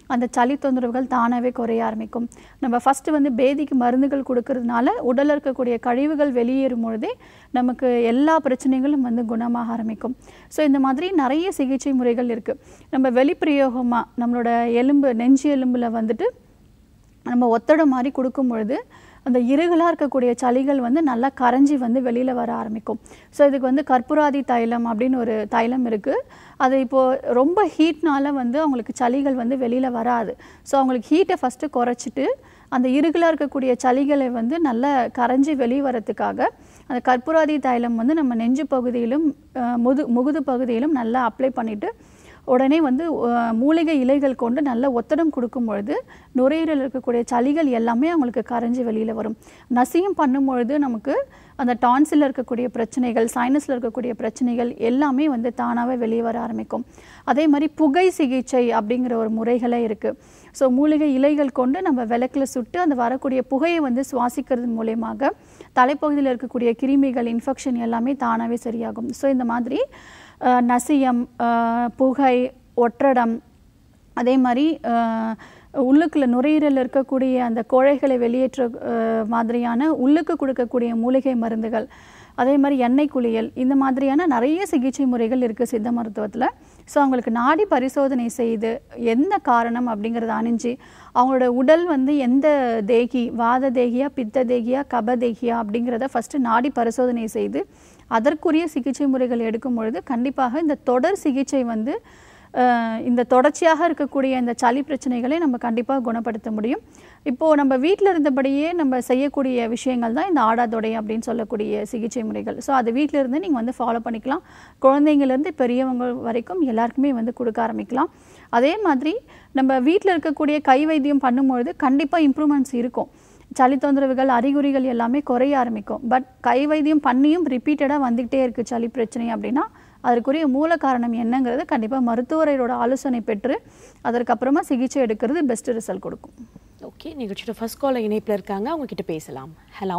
அந்த சளி தொந்தரவுகள் தானாகவே குறைய ஆரம்பிக்கும் நம்ம ஃபஸ்ட்டு வந்து பேதிக்கு மருந்துகள் கொடுக்கறதுனால உடலில் இருக்கக்கூடிய கழிவுகள் வெளியேறும் பொழுதே நமக்கு எல்லா பிரச்சனைகளும் வந்து குணமாக ஆரம்பிக்கும் ஸோ இந்த மாதிரி நிறைய சிகிச்சை முறைகள் இருக்குது நம்ம வெளிப்பிரயோகமாக நம்மளோட எலும்பு நெஞ்சு எலும்பில் வந்துட்டு நம்ம ஒத்தடம் மாதிரி கொடுக்கும் பொழுது அந்த இருகலாக இருக்கக்கூடிய சளிகள் வந்து நல்லா கரைஞ்சி வந்து வெளியில் வர ஆரம்பிக்கும் ஸோ இதுக்கு வந்து கற்பூராதி தைலம் அப்படின்னு ஒரு தைலம் இருக்குது அது இப்போது ரொம்ப ஹீட்னால வந்து அவங்களுக்கு சளிகள் வந்து வெளியில் வராது ஸோ அவங்களுக்கு ஹீட்டை ஃபஸ்ட்டு குறைச்சிட்டு அந்த இருகலாக இருக்கக்கூடிய சளிகளை வந்து நல்லா கரைஞ்சி வெளியே வரத்துக்காக அந்த கற்பூராதி தைலம் வந்து நம்ம நெஞ்சு பகுதியிலும் அஹ், முது முகுது பகுதியிலும் நல்லா அப்ளை பண்ணிவிட்டு உடனே வந்து அஹ், மூலிகை இலைகள் கொண்டு நல்ல ஒத்தடம் கொடுக்கும் பொழுது நுரையீரல் இருக்கக்கூடிய சளிகள் எல்லாமே அவங்களுக்கு கரைஞ்சி வெளியில் வரும் நசியம் பண்ணும் பொழுது நமக்கு அந்த டான்சில் இருக்கக்கூடிய பிரச்சனைகள் சைனஸில் இருக்கக்கூடிய பிரச்சனைகள் எல்லாமே வந்து தானாகவே வெளியே வர ஆரம்பிக்கும் அதே மாதிரி புகை சிகிச்சை அப்படிங்கிற ஒரு முறைகளே இருக்குது ஸோ மூலிகை இலைகள் கொண்டு நம்ம விளக்கில் சுட்டு அந்த வரக்கூடிய புகையை வந்து சுவாசிக்கிறது மூலயமாக தலைப்பகுதியில் இருக்கக்கூடிய கிருமிகள் இன்ஃபெக்ஷன் எல்லாமே தானாகவே சரியாகும் ஸோ இந்த மாதிரி அஹ், நசியம் அஹ், புகை ஒற்றடம் அதே மாதிரி அஹ், உள்ளுக்குள்ள நுரையீரலில் இருக்கக்கூடிய அந்த கோழைகளை வெளியேற்ற அஹ், மாதிரியான உள்ளுக்கு கொடுக்கக்கூடிய மூலிகை மருந்துகள் அதே மாதிரி எண்ணெய் குளியல் இந்த மாதிரியான நிறைய சிகிச்சை முறைகள் இருக்குது சித்த மருத்துவத்தில் ஸோ அவங்களுக்கு நாடி பரிசோதனை செய்து எந்த காரணம் அப்படிங்கிறத அணிஞ்சு அவங்களோட உடல் வந்து எந்த தேகி வாத தேகியா பித்த தேகியா கப தேகியா அப்படிங்கிறத ஃபஸ்ட்டு நாடி பரிசோதனை செய்து அதற்குரிய சிகிச்சை முறைகள் எடுக்கும் பொழுது கண்டிப்பாக இந்த தொடர் சிகிச்சை வந்து அஹ், இந்த தொடர்ச்சியாக இருக்கக்கூடிய இந்த சளி பிரச்சனைகளை நம்ம கண்டிப்பாக குணப்படுத்த முடியும் இப்போது நம்ம வீட்டில் இருந்தபடியே நம்ம செய்யக்கூடிய விஷயங்கள் தான் இந்த ஆடாதொடை அப்படின்னு சொல்லக்கூடிய சிகிச்சை முறைகள் ஸோ அதை வீட்டில் இருந்து நீங்கள் வந்து ஃபாலோ பண்ணிக்கலாம் குழந்தைங்கள்லேருந்து பெரியவங்க வரைக்கும் எல்லாருக்குமே வந்து கொடுக்க ஆரம்பிக்கலாம் அதே மாதிரி நம்ம வீட்டில் இருக்கக்கூடிய கை வைத்தியம் பண்ணும்பொழுது கண்டிப்பாக இம்ப்ரூவ்மெண்ட்ஸ் இருக்கும் சளி தொந்தரவுகள் அறிகுறிகள் எல்லாமே குறைய ஆரம்பிக்கும் பட் கை வைத்தியம் பண்ணியும் ரிப்பீட்டடாக வந்துக்கிட்டே இருக்குது சளி பிரச்சனை அப்படின்னா அதற்குரிய மூல காரணம் என்னங்கிறது கண்டிப்பாக மருத்துவரோட ஆலோசனை பெற்று அதற்கப்புறமா சிகிச்சை எடுக்கிறது பெஸ்ட் ரிசல்ட் கொடுக்கும் ஓகே நிகழ்ச்சியோட ஃபர்ஸ்ட் கால் இணைப்பில் இருக்காங்க அவங்க கிட்ட பேசலாம் ஹலோ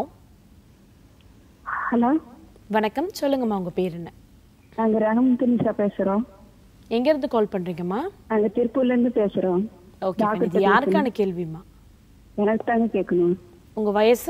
ஹலோ வணக்கம் சொல்லுங்கம்மா உங்க பேர் என்ன நாங்க ரங்கமுத்து நிஷா பேசுறோம் எங்க இருந்து கால் பண்றீங்கம்மா நாங்க திருப்பூர்ல இருந்து பேசுறோம் ஓகே fine. இது யாருக்கான கேள்விம்மா எனக்கு தாங்க கேட்கணும் உங்க வயசு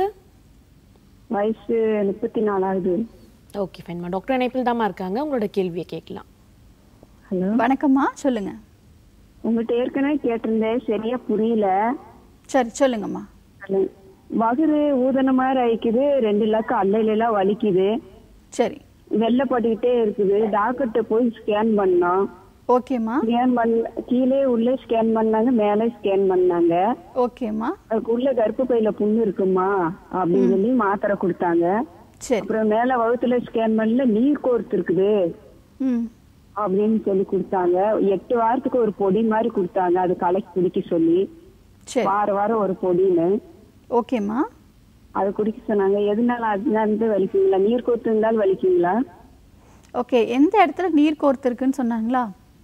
வயசு முப்பத்தி நாலாவது ஓகே ஃபைன்மா டாக்டர் இணைப்பில் தாம்மா இருக்காங்க உங்களோட கேள்வியை கேட்கலாம் ஹலோ வணக்கம்மா சொல்லுங்க உங்கள்கிட்ட ஏற்கனவே கேட்டிருந்தேன் சரியா புரியல சரி சொல்லுங்கம்மா ஹலோ. வகுறு ஊதன மாதிரி ஆயிக்குது ரெண்டு லக்கு அல்லையில எல்லாம் வலிக்குது சரி வெள்ளைப்பட்டுக்கிட்டே இருக்குது டாக்டர்கிட்ட போய் ஸ்கேன் பண்ணோம் ஓகேம்மா ஸ்கேன் பண்ண கீழே உள்ளே ஸ்கேன் பண்ணாங்க மேலே ஸ்கேன் பண்ணாங்க ஓகேம்மா அதுக்கு உள்ள கர்ப்பப்பையில புண்ணு இருக்குமா அப்படின்னு சொல்லி மாத்திரை கொடுத்தாங்க சரி அப்புறம் மேல வகுத்துல ஸ்கேன் பண்ணல நீர் கோர்த்து இருக்குது ம் அப்படின்னு சொல்லி கொடுத்தாங்க எட்டு வாரத்துக்கு ஒரு பொடி மாதிரி கொடுத்தாங்க அது கலக்கி குடிக்க சொல்லி சரி வார வாரம் ஒரு பொடின்னு ஓகேம்மா அது குடிக்க சொன்னாங்க எதுனால அதனால இருந்து வலிக்குங்களா நீர் கோர்த்து இருந்தாலும் வலிக்குங்களா ஓகே எந்த இடத்துல நீர் கோர்த்துருக்குன்னு சொன்னாங்களா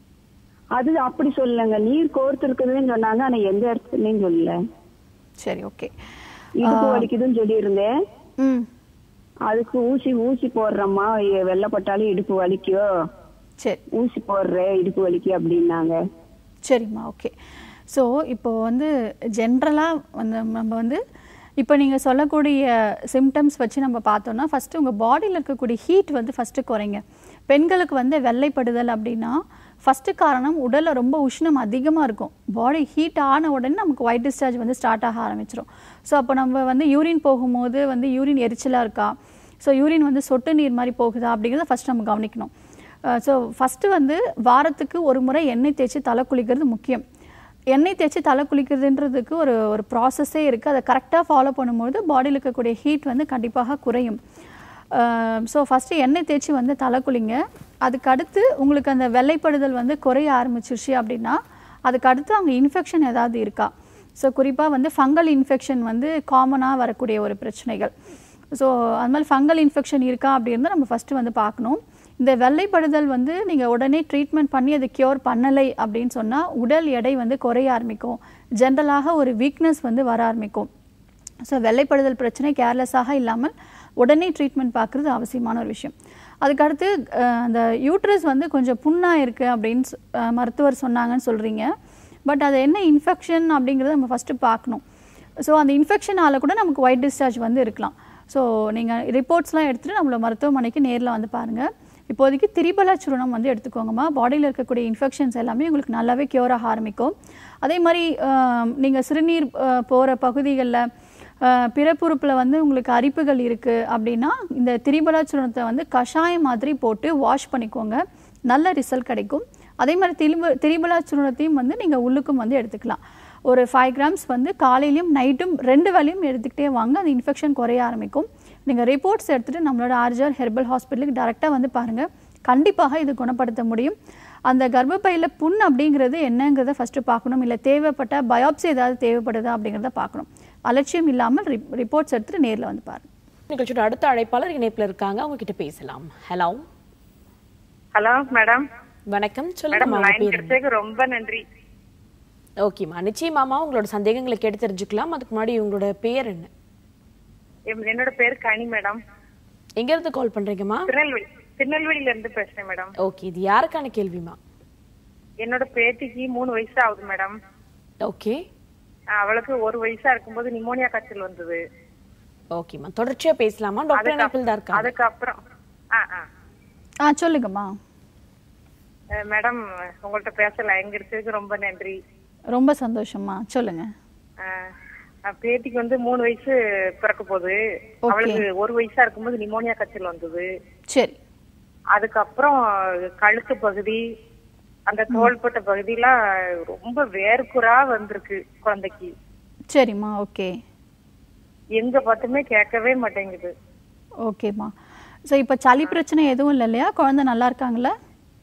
அது அப்படி சொல்லலங்க நீர் கோர்த்து இருக்குதுன்னு சொன்னாங்க ஆனா எந்த இடத்துலயும் சொல்லல சரி ஓகே இடுப்பு வலிக்குதுன்னு சொல்லியிருந்தேன் ம் அதுக்கு ஊசி ஊசி போடுறம்மா எ- வெள்ளைப்பட்டாலும் இடுப்பு வலிக்கும் சரி ஊசி போடுறேன் இடுப்பு வலிக்கு அப்படின்னாங்க சரிம்மா ஓகே ஸோ இப்போ வந்து ஜென்ரலாக வந்து நம்ம வந்து இப்போ நீங்கள் சொல்லக்கூடிய சிம்டம்ஸ் வச்சு நம்ம பார்த்தோம்னா ஃபஸ்ட்டு உங்கள் பாடியில் இருக்கக்கூடிய ஹீட் வந்து ஃபஸ்ட்டு குறைங்க பெண்களுக்கு வந்து வெள்ளைப்படுதல் அப்படின்னா ஃபஸ்ட்டு காரணம் உடலில் ரொம்ப உஷ்ணம் அதிகமாக இருக்கும் பாடி ஹீட் ஆன உடனே நமக்கு ஒயிட் டிஸ்சார்ஜ் வந்து ஸ்டார்ட் ஆக ஆரம்பிச்சிடும் ஸோ அப்போ நம்ம வந்து யூரின் போகும்போது வந்து யூரின் எரிச்சலாக இருக்கா ஸோ யூரின் வந்து சொட்டு நீர் மாதிரி போகுதா அப்படிங்கிறத ஃபஸ்ட் நம்ம கவனிக்கணும் ஸோ ஃபஸ்ட்டு வந்து வாரத்துக்கு ஒரு முறை எண்ணெய் தேய்ச்சி தலை குளிக்கிறது முக்கியம் எண்ணெய் தேய்ச்சி தலை குளிக்கிறதுன்றதுக்கு ஒரு ஒரு ப்ராசஸே இருக்குது அதை கரெக்டாக ஃபாலோ பண்ணும்போது பாடியில் இருக்கக்கூடிய ஹீட் வந்து கண்டிப்பாக குறையும் ஸோ ஃபஸ்ட்டு எண்ணெய் தேய்ச்சி வந்து தலை குளிங்க அதுக்கு அடுத்து உங்களுக்கு அந்த வெள்ளைப்படுதல் வந்து குறைய ஆரம்பிச்சிருச்சு அப்படின்னா அதுக்கு அடுத்து அங்கே இன்ஃபெக்ஷன் ஏதாவது இருக்கா ஸோ குறிப்பாக வந்து ஃபங்கல் இன்ஃபெக்ஷன் வந்து காமனாக வரக்கூடிய ஒரு பிரச்சனைகள் ஸோ அது மாதிரி ஃபங்கல் இன்ஃபெக்ஷன் இருக்கா அப்படின்றத நம்ம ஃபஸ்ட்டு வந்து பார்க்கணும் இந்த வெள்ளைப்படுதல் வந்து நீங்கள் உடனே ட்ரீட்மெண்ட் பண்ணி அதை க்யூர் பண்ணலை அப்படின்னு சொன்னால் உடல் எடை வந்து குறைய ஆரம்பிக்கும் ஜென்ரலாக ஒரு வீக்னஸ் வந்து வர ஆரம்பிக்கும் ஸோ வெள்ளைப்படுதல் பிரச்சனை கேர்லெஸ்ஸாக இல்லாமல் உடனே ட்ரீட்மெண்ட் பார்க்குறது அவசியமான ஒரு விஷயம் அதுக்கடுத்து அஹ், அந்த யூட்ரஸ் வந்து கொஞ்சம் புண்ணாக இருக்குது அப்படின்னு சொ- அஹ், மருத்துவர் சொன்னாங்கன்னு சொல்கிறீங்க பட் அது என்ன இன்ஃபெக்ஷன் அப்படிங்கிறத நம்ம ஃபஸ்ட்டு பார்க்கணும் ஸோ அந்த இன்ஃபெக்ஷனால் கூட நமக்கு ஒயிட் டிஸ்சார்ஜ் வந்து இருக்கலாம் ஸோ நீங்கள் ரிப்போர்ட்ஸ்லாம் எடுத்துகிட்டு நம்மள மருத்துவமனைக்கு நேரில் வந்து பாருங்கள் இப்போதைக்கு திரிபலா சூரணம் வந்து எடுத்துக்கோங்கம்மா பாடியில் இருக்கக்கூடிய இன்ஃபெக்ஷன்ஸ் எல்லாமே உங்களுக்கு நல்லாவே க்யூர் ஆக ஆரம்பிக்கும் அதே மாதிரி நீங்கள் சிறுநீர் போகிற பகுதிகளில் பிறப்புறுப்பில் வந்து உங்களுக்கு அரிப்புகள் இருக்குது அப்படின்னா இந்த திரிபலா சூரணத்தை வந்து கஷாயம் மாதிரி போட்டு வாஷ் பண்ணிக்கோங்க நல்ல ரிசல்ட் கிடைக்கும் அதே மாதிரி திரிப திரிபலா சூரணத்தையும் வந்து நீங்கள் உள்ளுக்கும் வந்து எடுத்துக்கலாம் ஒரு ஃபைவ் கிராம்ஸ் வந்து காலையிலையும் நைட்டும் ரெண்டு வேலையும் எடுத்துக்கிட்டே வாங்க அந்த இன்ஃபெக்ஷன் குறைய ஆரம்பிக்கும் நீங்கள் ரிப்போர்ட்ஸ் எடுத்துகிட்டு நம்மளோட ஆர்ஜர் ஹெர்பல் ஹாஸ்பிட்டலுக்கு டேரெக்டாக வந்து பாருங்கள் கண்டிப்பாக இது குணப்படுத்த முடியும் அந்த கர்ப்பப்பையில் புண் அப்படிங்கிறது என்னங்கிறத ஃபஸ்ட்டு பார்க்கணும் இல்லை தேவைப்பட்ட பயாப்சி ஏதாவது தேவைப்படுதா அப்படிங்கிறத பார்க்கணும் அலட்சியம் இல்லாமல் ரிப் ரிப்போர்ட்ஸ் எடுத்துகிட்டு நேரில் வந்து பாருங்கள் நிகழ்ச்சியோட அடுத்த அழைப்பாளர் இணைப்புல இருக்காங்க அவங்க கிட்ட பேசலாம் ஹலோ ஹலோ மேடம் வணக்கம் மேடம் சொல்லுங்கம்மா உங்க லைன் பேர் என்ன? கிடைச்சதுக்கு ரொம்ப நன்றி ஓகேம்மா நிச்சயமாமா உங்களோட சந்தேகங்களை கேட்டு தெரிஞ்சுக்கலாம் அதுக்கு முன்னாடி உங்களோட பேர் என்ன எம்- என்னோட பேர் கனி மேடம் எங்க இருந்து கால் பண்றீங்கம்மா திருநெல்வேலி திருநெல்வேலியில இருந்து பேசுறேன் மேடம் ஓகே இது யாருக்கான கேள்விமா என்னோட பேத்திக்கு மூணு வயசு ஆகுது மேடம் ஓகே அவளுக்கு ஒரு வயசா இருக்கும்போது நிமோனியா காய்ச்சல் வந்தது ஓகேம்மா தொடர்ச்சியா பேசலாமா டாக்டர் இணைப்பில் தான் இருக்காங்க அதுக்கப்புறம் ஆ ஆ ஆ சொல்லுங்கம்மா அஹ் மேடம் உங்கள்ட்ட பேசல எங்க எடுத்ததுக்கு ரொம்ப நன்றி ரொம்ப சந்தோஷம்மா சொல்லுங்கள் அஹ் அஹ் பேத்திக்கு வந்து மூணு வயசு பிறக்க போகுது Okay. அவளுக்கு ஒரு வயசா இருக்கும்போது நிமோனியா காய்ச்சல் வந்தது சரி அதுக்கப்புறம் கழுத்து பகுதி அந்த தோள்பட்ட பகுதியெல்லாம் ரொம்ப வேர்க்குறா வந்திருக்கு குழந்தைக்கு சரிம்மா ஓகே எங்க பார்த்துமே கேட்கவே மாட்டேங்குது ஓகேம்மா ஸோ இப்போ சளி பிரச்சனை எதுவும் இல்லை இல்லையா குழந்தை நல்லா இருக்காங்களா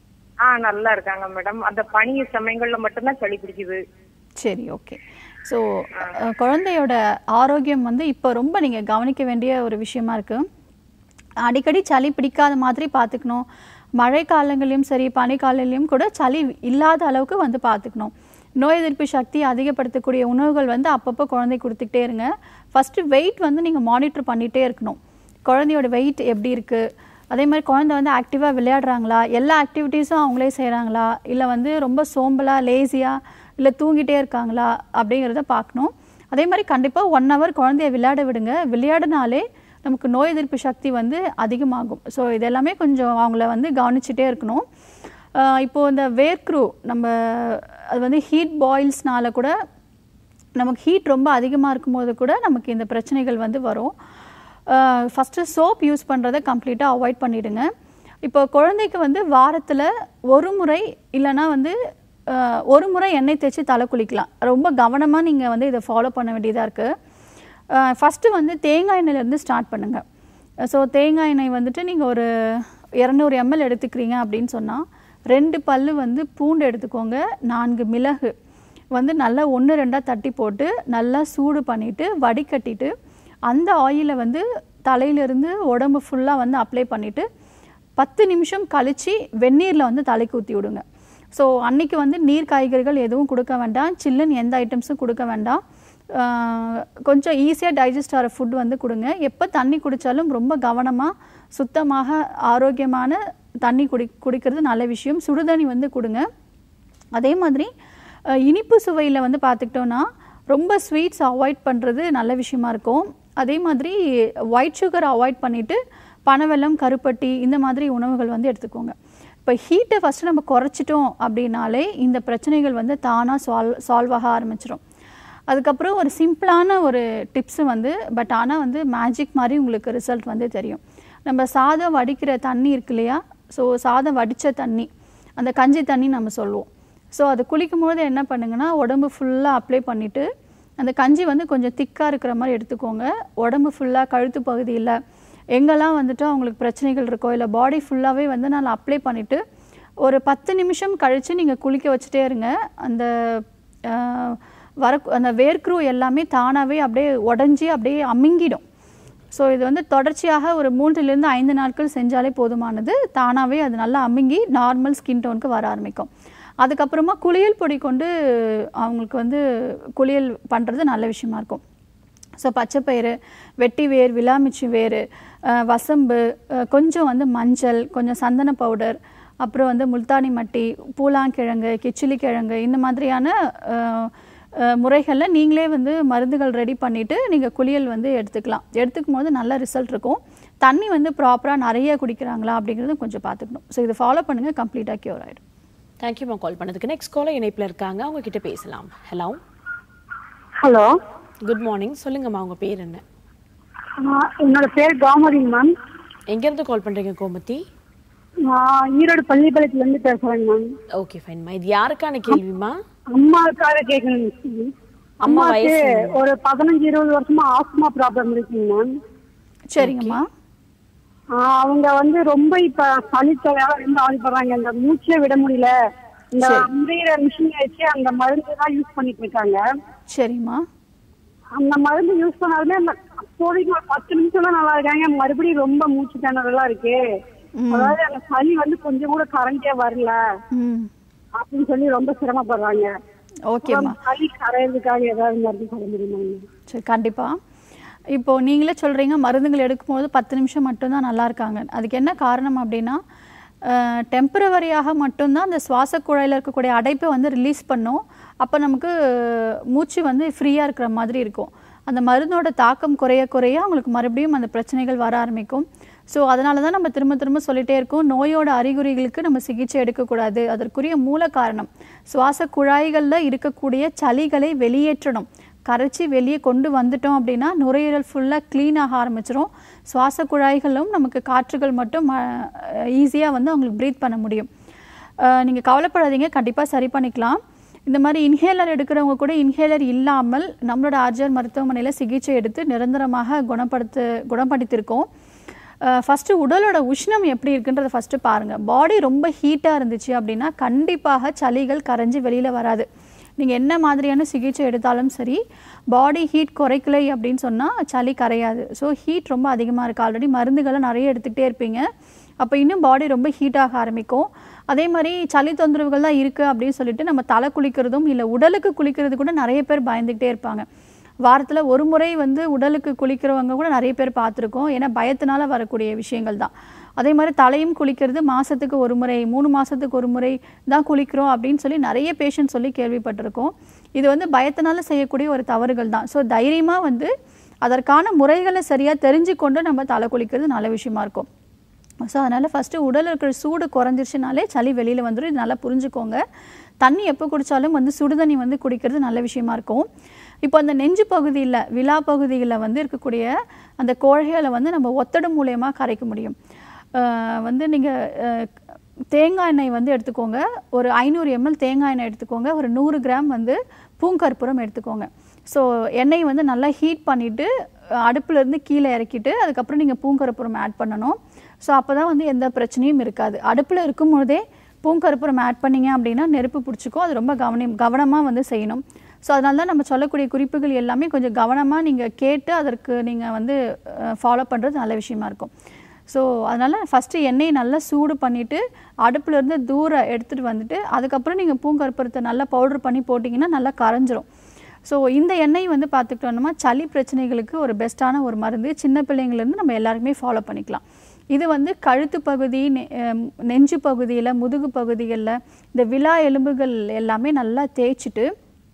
ஆ நல்லா இருக்காங்க மேடம் அந்த பனி சமயங்கள்ல மட்டும்தான் சளி பிடிக்குது சரி ஓகே ஸோ குழந்தையோட ஆரோக்கியம் வந்து இப்போ ரொம்ப நீங்கள் கவனிக்க வேண்டிய ஒரு விஷயமா இருக்குது அடிக்கடி சளி பிடிக்காத மாதிரி பார்த்துக்கணும் மழை காலங்களையும் சரி பனிக்காலங்களையும் கூட சளி இல்லாத அளவுக்கு வந்து பார்த்துக்கணும் நோய் எதிர்ப்பு சக்தி அதிகப்படுத்தக்கூடிய உணவுகள் வந்து அப்பப்போ குழந்தை கொடுத்துக்கிட்டே இருங்க ஃபஸ்ட்டு வெயிட் வந்து நீங்கள் மானிட்டர் பண்ணிகிட்டே இருக்கணும் குழந்தையோட வெயிட் எப்படி இருக்குது அதே மாதிரி குழந்தை வந்து ஆக்டிவாக விளையாடுறாங்களா எல்லா ஆக்டிவிட்டீஸும் அவங்களே செய்கிறாங்களா இல்லை வந்து ரொம்ப சோம்பலாக லேசியாக இல்லை தூங்கிட்டே இருக்காங்களா அப்படிங்கிறத பார்க்கணும் அதே மாதிரி கண்டிப்பாக ஒன் ஹவர் குழந்தைய விளையாட விடுங்க விளையாடினாலே நமக்கு நோய் எதிர்ப்பு சக்தி வந்து அதிகமாகும் ஸோ இதெல்லாமே கொஞ்சம் அவங்கள வந்து கவனிச்சுட்டே இருக்கணும் ஆஹ் இப்போ இந்த வேர்க்ரூ நம்ம அது வந்து ஹீட் பாயில்ஸ்னால கூட நமக்கு ஹீட் ரொம்ப அதிகமாக இருக்கும்போது கூட நமக்கு இந்த பிரச்சனைகள் வந்து வரும் ஃபஸ்ட்டு சோப் யூஸ் பண்ணுறதை கம்ப்ளீட்டாக அவாய்ட் பண்ணிவிடுங்க இப்போ குழந்தைக்கு வந்து வாரத்தில் ஒரு முறை இல்லைன்னா வந்து ஆஹ் ஒரு முறை எண்ணெய் தேய்ச்சி தலை குளிக்கலாம் ரொம்ப கவனமாக நீங்கள் வந்து இதை ஃபாலோ பண்ண வேண்டியதாக இருக்குது ஃபஸ்ட்டு வந்து தேங்காய் எண்ணெயிலேருந்து ஸ்டார்ட் பண்ணுங்கள் ஸோ தேங்காய் எண்ணெய் வந்துட்டு நீங்கள் ஒரு இரநூறு எம்எல் எடுத்துக்கிறீங்க அப்படின்னு சொன்னால் ரெண்டு பல்லு வந்து பூண்டு எடுத்துக்கோங்க நான்கு மிளகு வந்து நல்லா ஒன்று ரெண்டாக தட்டி போட்டு நல்லா சூடு பண்ணிவிட்டு வடிகட்டிட்டு அந்த ஆயிலை வந்து தலையிலிருந்து உடம்பு ஃபுல்லாக வந்து அப்ளை பண்ணிவிட்டு பத்து நிமிஷம் கழித்து வெந்நீரில் வந்து தலைக்கு ஊற்றி விடுங்க ஸோ அன்னைக்கு வந்து நீர் காய்கறிகள் எதுவும் கொடுக்க வேண்டாம் சில்லுன்னு எந்த ஐட்டம்ஸும் கொடுக்க வேண்டாம் ஆஹ் கொஞ்சம் ஈஸியாக டைஜஸ்ட் ஆகிற ஃபுட் வந்து கொடுங்க எப்போ தண்ணி குடித்தாலும் ரொம்ப கவனமாக சுத்தமாக ஆரோக்கியமான தண்ணி குடி குடிக்கிறது நல்ல விஷயம் சுடுதண்ணி வந்து கொடுங்க அதே மாதிரி அஹ், இனிப்பு சுவையில் வந்து பார்த்துக்கிட்டோன்னா ரொம்ப ஸ்வீட்ஸ் அவாய்ட் பண்ணுறது நல்ல விஷயமா இருக்கும் அதே மாதிரி ஒயிட் சுகர் அவாய்ட் பண்ணிவிட்டு பனவெல்லம் கருப்பட்டி இந்த மாதிரி உணவுகள் வந்து எடுத்துக்கோங்க இப்போ ஹீட்டை ஃபஸ்ட்டு நம்ம குறைச்சிட்டோம் அப்படின்னாலே இந்த பிரச்சனைகள் வந்து தானாக சால்வ் சால்வ் ஆக ஆரம்பிச்சிடும் அதுக்கப்புறம் ஒரு சிம்பிளான ஒரு டிப்ஸு வந்து பட் ஆனால் வந்து மேஜிக் மாதிரி உங்களுக்கு ரிசல்ட் வந்து தெரியும் நம்ம சாதம் வடிக்கிற தண்ணி இருக்கு இல்லையா ஸோ சாதம் வடித்த தண்ணி அந்த கஞ்சி தண்ணி நம்ம சொல்லுவோம் ஸோ அது குளிக்கும்போது என்ன பண்ணுங்கன்னா உடம்பு ஃபுல்லாக அப்ளை பண்ணிவிட்டு அந்த கஞ்சி வந்து கொஞ்சம் திக்காக இருக்கிற மாதிரி எடுத்துக்கோங்க உடம்பு ஃபுல்லாக கழுத்து பகுதியில் எங்கெல்லாம் வந்துட்டு அவங்களுக்கு பிரச்சனைகள் இருக்கோ இல்லை பாடி ஃபுல்லாகவே வந்து நான் அப்ளை பண்ணிவிட்டு ஒரு பத்து நிமிஷம் கழித்து நீங்கள் குளிக்க வச்சுட்டே இருங்க அந்த ஆஹ், வர அந்த வேர்க்ரூ எல்லாமே தானாகவே அப்படியே உடஞ்சி அப்படியே அமுங்கிடும் ஸோ இது வந்து தொடர்ச்சியாக ஒரு மூன்றிலிருந்து ஐந்து நாட்கள் செஞ்சாலே போதுமானது தானாகவே அது நல்லா அமுங்கி நார்மல் ஸ்கின் டோனுக்கு வர ஆரம்பிக்கும் அதுக்கப்புறமா குளியல் பொடி கொண்டு அவங்களுக்கு வந்து குளியல் பண்ணுறது நல்ல விஷயமா இருக்கும் ஸோ பச்சைப்பயிறு வெட்டி வேர் விலாமிச்சி வேர் அஹ், வசம்பு அஹ், கொஞ்சம் வந்து மஞ்சள் கொஞ்சம் சந்தன பவுடர் அப்புறம் வந்து முல்தானி மட்டி பூலாங்கிழங்கு கிச்சிலி கிழங்கு இந்த மாதிரியான அஹ், அஹ், முறைகளில் நீங்களே வந்து மருந்துகள் ரெடி பண்ணிவிட்டு நீங்கள் குளியல் வந்து எடுத்துக்கலாம் எடுத்துக்கும் போது நல்ல ரிசல்ட் இருக்கும் தண்ணி வந்து ப்ராப்பராக நிறைய குடிக்கிறாங்களா அப்படிங்கிறத கொஞ்சம் பார்த்துக்கணும் ஸோ இதை ஃபாலோ பண்ணுங்கள் கம்ப்ளீட்டாக க்யூர் ஆகிடும் தேங்க்யூமா கால் பண்ணதுக்கு நெக்ஸ்ட் காலர் இணைப்புல இருக்காங்க அவங்க கிட்ட பேசலாம் ஹலோ ஹலோ குட் மார்னிங் சொல்லுங்கம்மா உங்க பேர் என்ன என்னோட பேர் கோமதி மேம் எங்க இருந்து கால் பண்றீங்க கோமதி நான் ஈரோடு பள்ளிப்பாளையத்துல இருந்து பேசுறேங்க மேம் ஓகே ஃபைன்மா இது யாருக்கான கேள்விமா அம்மாவுக்காக கேட்கணும் அம்மா அம்மாவுக்கு வயசு ஒரு பதினஞ்சு இருபது வருஷமா ஆஸ்மா ப்ராப்ளம் இருக்குங்க மேம் சரிங்கம்மா ஆஹ் அவங்க வந்து ரொம்ப இப்ப சளித்தலையால இருந்து ஆதிப்படுறாங்க இந்த மூச்சே விட முடியல இந்த முறையிற மிஷின் வச்சு அந்த மருந்து தான் யூஸ் பண்ணிட்டு இருக்காங்க சரிம்மா அந்த மருந்து யூஸ் பண்ணாலுமே அந்த அப்போதைக்கு ஒரு பத்து நிமிஷம் தான் நல்லா இருக்காங்க மறுபடியும் ரொம்ப மூச்சு திணறலா இருக்கு அதாவது அந்த சளி வந்து கொஞ்சம் கூட கரண்டே வரல ம் அப்படின்னு சொல்லி ரொம்ப சிரமப்படுறாங்க ஓகேம்மா சளி கரையிறதுக்காக ஏதாவது மருந்து சொல்ல முடியுமா சரி கண்டிப்பாக இப்போ நீங்களே சொல்கிறீங்க மருந்துகள் எடுக்கும்போது பத்து நிமிஷம் மட்டும்தான் நல்லா இருக்காங்க அதுக்கு என்ன காரணம் அப்படின்னா டெம்பரவரியாக மட்டும்தான் அந்த சுவாச குழாயில் இருக்கக்கூடிய அடைப்பை வந்து ரிலீஸ் பண்ணும் அப்போ நமக்கு மூச்சு வந்து ஃப்ரீயாக இருக்கிற மாதிரி இருக்கும் அந்த மருந்தோட தாக்கம் குறைய குறைய அவங்களுக்கு மறுபடியும் அந்த பிரச்சனைகள் வர ஆரம்பிக்கும் ஸோ அதனால தான் நம்ம திரும்ப திரும்ப சொல்லிட்டே இருக்கோம் நோயோட அறிகுறிகளுக்கு நம்ம சிகிச்சை எடுக்கக்கூடாது அதற்குரிய மூல காரணம் சுவாச குழாய்களில் இருக்கக்கூடிய சளிகளை வெளியேற்றணும் கரைச்சி வெளியே கொண்டு வந்துட்டோம் அப்படின்னா நுரையீரல் ஃபுல்லாக க்ளீன் ஆக ஆரம்பிச்சிரும் சுவாச குழாய்களும் நமக்கு காற்றுகள் மட்டும் ஈஸியாக வந்து அவங்களுக்கு ப்ரீத் பண்ண முடியும் நீங்கள் கவலைப்படாதீங்க கண்டிப்பாக சரி பண்ணிக்கலாம் இந்த மாதிரி இன்ஹேலர் எடுக்கிறவங்க கூட இன்ஹேலர் இல்லாமல் நம்மளோட ஆர்ஜர் மருத்துவமனையில் சிகிச்சை எடுத்து நிரந்தரமாக குணப்படுத்து குணப்படுத்தியிருக்கோம் ஃபஸ்ட்டு உடலோட உஷ்ணம் எப்படி இருக்குன்றதை ஃபஸ்ட்டு பாருங்கள் பாடி ரொம்ப ஹீட்டாக இருந்துச்சு அப்படின்னா கண்டிப்பாக சளிகள் கரைஞ்சி வெளியில் வராது நீங்கள் என்ன மாதிரியான சிகிச்சை எடுத்தாலும் சரி பாடி ஹீட் குறைக்கலை அப்படின்னு சொன்னால் சளி கரையாது ஸோ ஹீட் ரொம்ப அதிகமாக இருக்குது ஆல்ரெடி மருந்துகளை நிறைய எடுத்துக்கிட்டே இருப்பீங்க அப்போ இன்னும் பாடி ரொம்ப ஹீட் ஆக ஆரம்பிக்கும் அதே மாதிரி சளி தொந்தரவுகள் தான் இருக்குது அப்படின்னு சொல்லிட்டு நம்ம தலை குளிக்கிறதும் இல்லை உடலுக்கு குளிக்கிறது கூட நிறைய பேர் பயந்துக்கிட்டே இருப்பாங்க வாரத்தில் ஒரு முறை வந்து உடலுக்கு குளிக்கிறவங்க கூட நிறைய பேர் பார்த்துருக்கோம் ஏன்னா பயத்தினால வரக்கூடிய விஷயங்கள் தான் அதே மாதிரி தலையும் குளிக்கிறது மாதத்துக்கு ஒரு முறை மூணு மாதத்துக்கு ஒரு முறை தான் குளிக்கிறோம் அப்படின்னு சொல்லி நிறைய பேஷண்ட் சொல்லி கேள்விப்பட்டிருக்கோம் இது வந்து பயத்தினால செய்யக்கூடிய ஒரு தவறுகள் தான் ஸோ தைரியமாக வந்து அதற்கான முறைகளை சரியாக தெரிஞ்சு கொண்டு நம்ம தலை குளிக்கிறது நல்ல விஷயமா இருக்கும் ஸோ அதனால் ஃபஸ்ட்டு உடலில் இருக்கிற சூடு குறைஞ்சிருச்சுனாலே சளி வெளியில் வந்துடும் இது நல்லா புரிஞ்சுக்கோங்க தண்ணி எப்போ குடித்தாலும் வந்து சுடுதண்ணி வந்து குடிக்கிறது நல்ல விஷயமா இருக்கும் இப்போ அந்த நெஞ்சு பகுதியில் விழா பகுதியில் வந்து இருக்கக்கூடிய அந்த கோழைகளை வந்து நம்ம ஒத்தடு மூலயமா கரைக்க முடியும் அஹ் வந்து நீங்கள் தேங்காய் எண்ணெய் வந்து எடுத்துக்கோங்க ஒரு ஐநூறு எம்எல் தேங்காய் எண்ணெய் எடுத்துக்கோங்க ஒரு நூறு கிராம் வந்து பூங்கற்பூரம் எடுத்துக்கோங்க ஸோ எண்ணெய் வந்து நல்லா ஹீட் பண்ணிவிட்டு அடுப்புலேருந்து கீழே இறக்கிட்டு அதுக்கப்புறம் நீங்கள் பூங்கற்பூரம் ஆட் பண்ணணும் ஸோ அப்போ தான் வந்து எந்த பிரச்சனையும் இருக்காது அடுப்பில் இருக்கும் பொழுதே பூங்கற்பூரம் ஆட் பண்ணீங்க அப்படின்னா நெருப்பு பிடிச்சிக்கும் அது ரொம்ப கவனம் கவனமாக வந்து செய்யணும் ஸோ அதனால தான் நம்ம சொல்லக்கூடிய குறிப்புகள் எல்லாமே கொஞ்சம் கவனமாக நீங்கள் கேட்டு அதற்கு நீங்கள் வந்து ஃபாலோ பண்ணுறது நல்ல விஷயமா இருக்கும் ஸோ அதனால் ஃபஸ்ட்டு எண்ணெயை நல்லா சூடு பண்ணிவிட்டு அடுப்புலேருந்து தூரம் எடுத்துகிட்டு வந்துட்டு அதுக்கப்புறம் நீங்கள் பூங்கற்பூரத்தை நல்லா பவுடர் பண்ணி போட்டிங்கன்னா நல்லா கரைஞ்சிரும் ஸோ இந்த எண்ணெய் வந்து பார்த்துக்கிட்டோம்னா சளி பிரச்சனைகளுக்கு ஒரு பெஸ்ட்டான ஒரு மருந்து சின்ன பிள்ளைங்கள்லேருந்து நம்ம எல்லாருக்குமே ஃபாலோ பண்ணிக்கலாம் இது வந்து கழுத்து பகுதி நெ- அஹ் நெஞ்சு பகுதியில் முதுகு பகுதிகளில் இந்த விழா எலும்புகள் எல்லாமே நல்லா தேய்ச்சிட்டு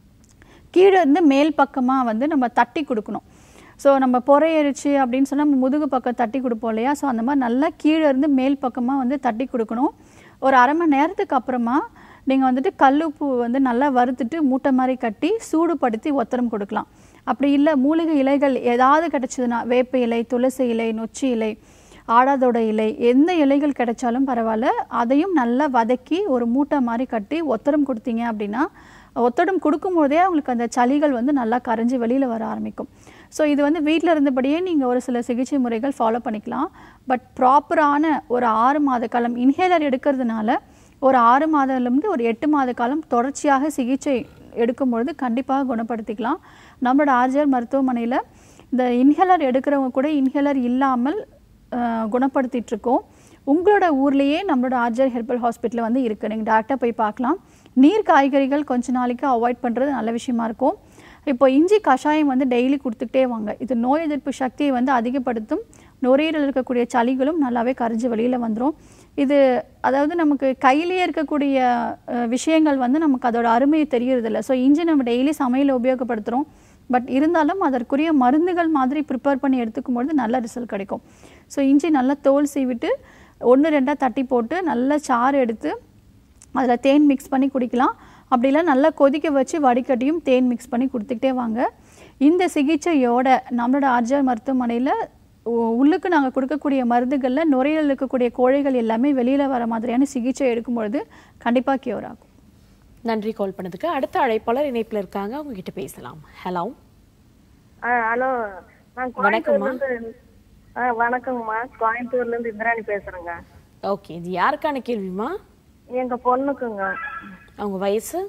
கீழே இருந்து மேல் பக்கமாக வந்து நம்ம தட்டி கொடுக்கணும் ஸோ நம்ம பொறையரிச்சு அப்படின்னு சொன்னால் நம்ம முதுகு பக்கம் தட்டி கொடுப்போம் இல்லையா ஸோ அந்த மாதிரி நல்லா கீழே இருந்து மேல் பக்கமாக வந்து தட்டி கொடுக்கணும் ஒரு அரை மணி நேரத்துக்கு அப்புறமா நீங்கள் வந்துட்டு கல்லுப்பு வந்து நல்லா வறுத்துட்டு மூட்டை மாதிரி கட்டி சூடுபடுத்தி ஒத்தரம் கொடுக்கலாம் அப்படி இல்லை மூலிகை இலைகள் ஏதாவது கிடைச்சதுன்னா வேப்ப இலை துளசி இலை நொச்சி இலை ஆடாதோட இலை எந்த இலைகள் கிடைச்சாலும் பரவாயில்ல அதையும் நல்லா வதக்கி ஒரு மூட்டை மாதிரி கட்டி ஒத்தடம் கொடுத்தீங்க அப்படின்னா ஒத்தடம் கொடுக்கும்போதே அவங்களுக்கு அந்த சளிகள் வந்து நல்லா கரைஞ்சி வெளியில் வர ஆரம்பிக்கும் ஸோ இது வந்து வீட்டில் இருந்தபடியே நீங்கள் ஒரு சில சிகிச்சை முறைகள் ஃபாலோ பண்ணிக்கலாம் பட் ப்ராப்பரான ஒரு ஆறு மாத காலம் இன்ஹேலர் எடுக்கிறதுனால ஒரு ஆறு மாதம்லேருந்து ஒரு எட்டு மாத காலம் தொடர்ச்சியாக சிகிச்சை எடுக்கும் பொழுது கண்டிப்பாக குணப்படுத்திக்கலாம் நம்மளோட ஆர்ஜிஆர் மருத்துவமனையில் இந்த இன்ஹேலர் எடுக்கிறவங்க கூட இன்ஹேலர் இல்லாமல் அஹ், குணப்படுத்திட்டு இருக்கோம் உங்களோட ஊர்லேயே நம்மளோட ஆர்ஜர் ஹெர்பல் ஹாஸ்பிட்டல் வந்து இருக்குது நீங்கள் டேரெக்டாக போய் பார்க்கலாம் நீர் காய்கறிகள் கொஞ்ச நாளைக்கு அவாய்ட் பண்ணுறது நல்ல விஷயமா இருக்கும் இப்போ இஞ்சி கஷாயம் வந்து டெய்லி கொடுத்துக்கிட்டே வாங்க இது நோய் எதிர்ப்பு சக்தியை வந்து அதிகப்படுத்தும் நுரையீரல் இருக்கக்கூடிய சளிகளும் நல்லாவே கரைஞ்சி வெளியில் வந்துடும் இது அதாவது நமக்கு கையிலேயே இருக்கக்கூடிய அஹ், விஷயங்கள் வந்து நமக்கு அதோட அருமை தெரியறதில்ல ஸோ இஞ்சி நம்ம டெய்லி சமையல் உபயோகப்படுத்துகிறோம் பட் இருந்தாலும் அதற்குரிய மருந்துகள் மாதிரி ப்ரிப்பேர் பண்ணி எடுத்துக்கும் பொழுது நல்ல ரிசல்ட் கிடைக்கும் ஸோ இஞ்சி நல்லா தோல் சீவிட்டு ஒன்று ரெண்டாக தட்டி போட்டு நல்லா சாறு எடுத்து அதில் தேன் மிக்ஸ் பண்ணி குடிக்கலாம் அப்படிலாம் நல்லா கொதிக்க வச்சு வடிகட்டியும் தேன் மிக்ஸ் பண்ணி கொடுத்துக்கிட்டே வாங்க இந்த சிகிச்சையோட நம்மளோட ஆர்ஜர் மருத்துவமனையில் உ- உள்ளுக்கு நாங்கள் கொடுக்கக்கூடிய மருந்துகளில் நுரையீரல் இருக்கக்கூடிய கோழைகள் எல்லாமே வெளியில் வர மாதிரியான சிகிச்சை எடுக்கும்பொழுது கண்டிப்பாக கியூர் ஆகும் நன்றி கால் பண்ணதுக்கு அடுத்த அழைப்பாளர் இணைப்புல இருக்காங்க அவங்க கிட்ட பேசலாம் ஹலோ ஆ ஹலோ நான் கோயம்புத்தூர்ல இருந்து ஆ வணக்கங்கம்மா கோயம்புத்தூர்ல இருந்து இந்திராணி பேசுறேங்க ஓகே இது யாருக்கான கேள்விமா எங்க பொண்ணுக்குங்க அவங்க வயசு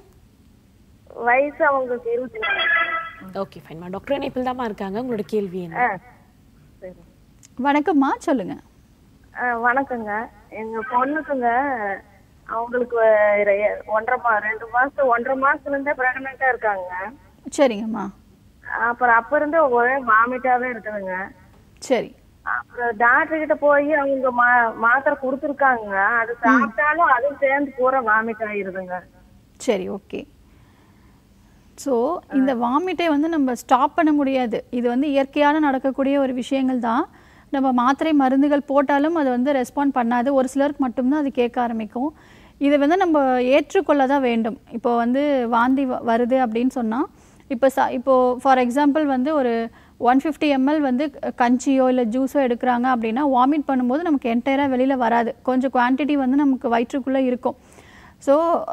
வயசு அவங்களுக்கு இருபத்தி நாலு ஓகே ஃபைன்மா டாக்டர் இணைப்பில் தாம்மா இருக்காங்க உங்களோட கேள்வி என்ன ஆ சரி வணக்கம்மா சொல்லுங்கள் ஆ வணக்கங்க எங்க பொண்ணுக்குங்க அவங்களுக்கு ரெ- ஒன்றரை மா ரெண்டு மாசம் ஒன்றரை மாசத்துல இருந்தே பிரெக்னண்டா இருக்காங்க சரிங்கம்மா அப்புறம் அப்ப இருந்தே ஒரே வாமிட்டாவே இருக்குதுங்க சரி அப்புறம் டாக்டர் கிட்ட போய் அவங்க மா மாத்திரை கொடுத்துருக்காங்க அது சாப்பிட்டாலும் அதுவும் சேர்ந்து பூரா வாமிட் ஆயிருதுங்க சரி ஓகே ஸோ இந்த வாமிட்டை வந்து நம்ம ஸ்டாப் பண்ண முடியாது இது வந்து இயற்கையான நடக்கக்கூடிய ஒரு விஷயங்கள் தான் நம்ம மாத்திரை மருந்துகள் போட்டாலும் அது வந்து ரெஸ்பாண்ட் பண்ணாது ஒரு சிலருக்கு மட்டும்தான் அது கேட்க ஆரம்பிக்கும் இதை வந்து நம்ம ஏற்றுக்கொள்ள தான் வேண்டும் இப்போ வந்து வாந்தி வ- வருது அப்படின்னு சொன்னால் இப்போ ச இப்போ ஃபார் எக்ஸாம்பிள் வந்து ஒரு ஒன் ஃபிஃப்டி எம்எல் வந்து க- கஞ்சியோ இல்லை ஜூஸோ எடுக்கிறாங்க அப்படின்னா வாமிட் பண்ணும்போது நமக்கு என்டையராக வெளியில் வராது கொஞ்சம் குவான்டிட்டி வந்து நமக்கு வயிற்றுக்குள்ளே இருக்கும் ஸோ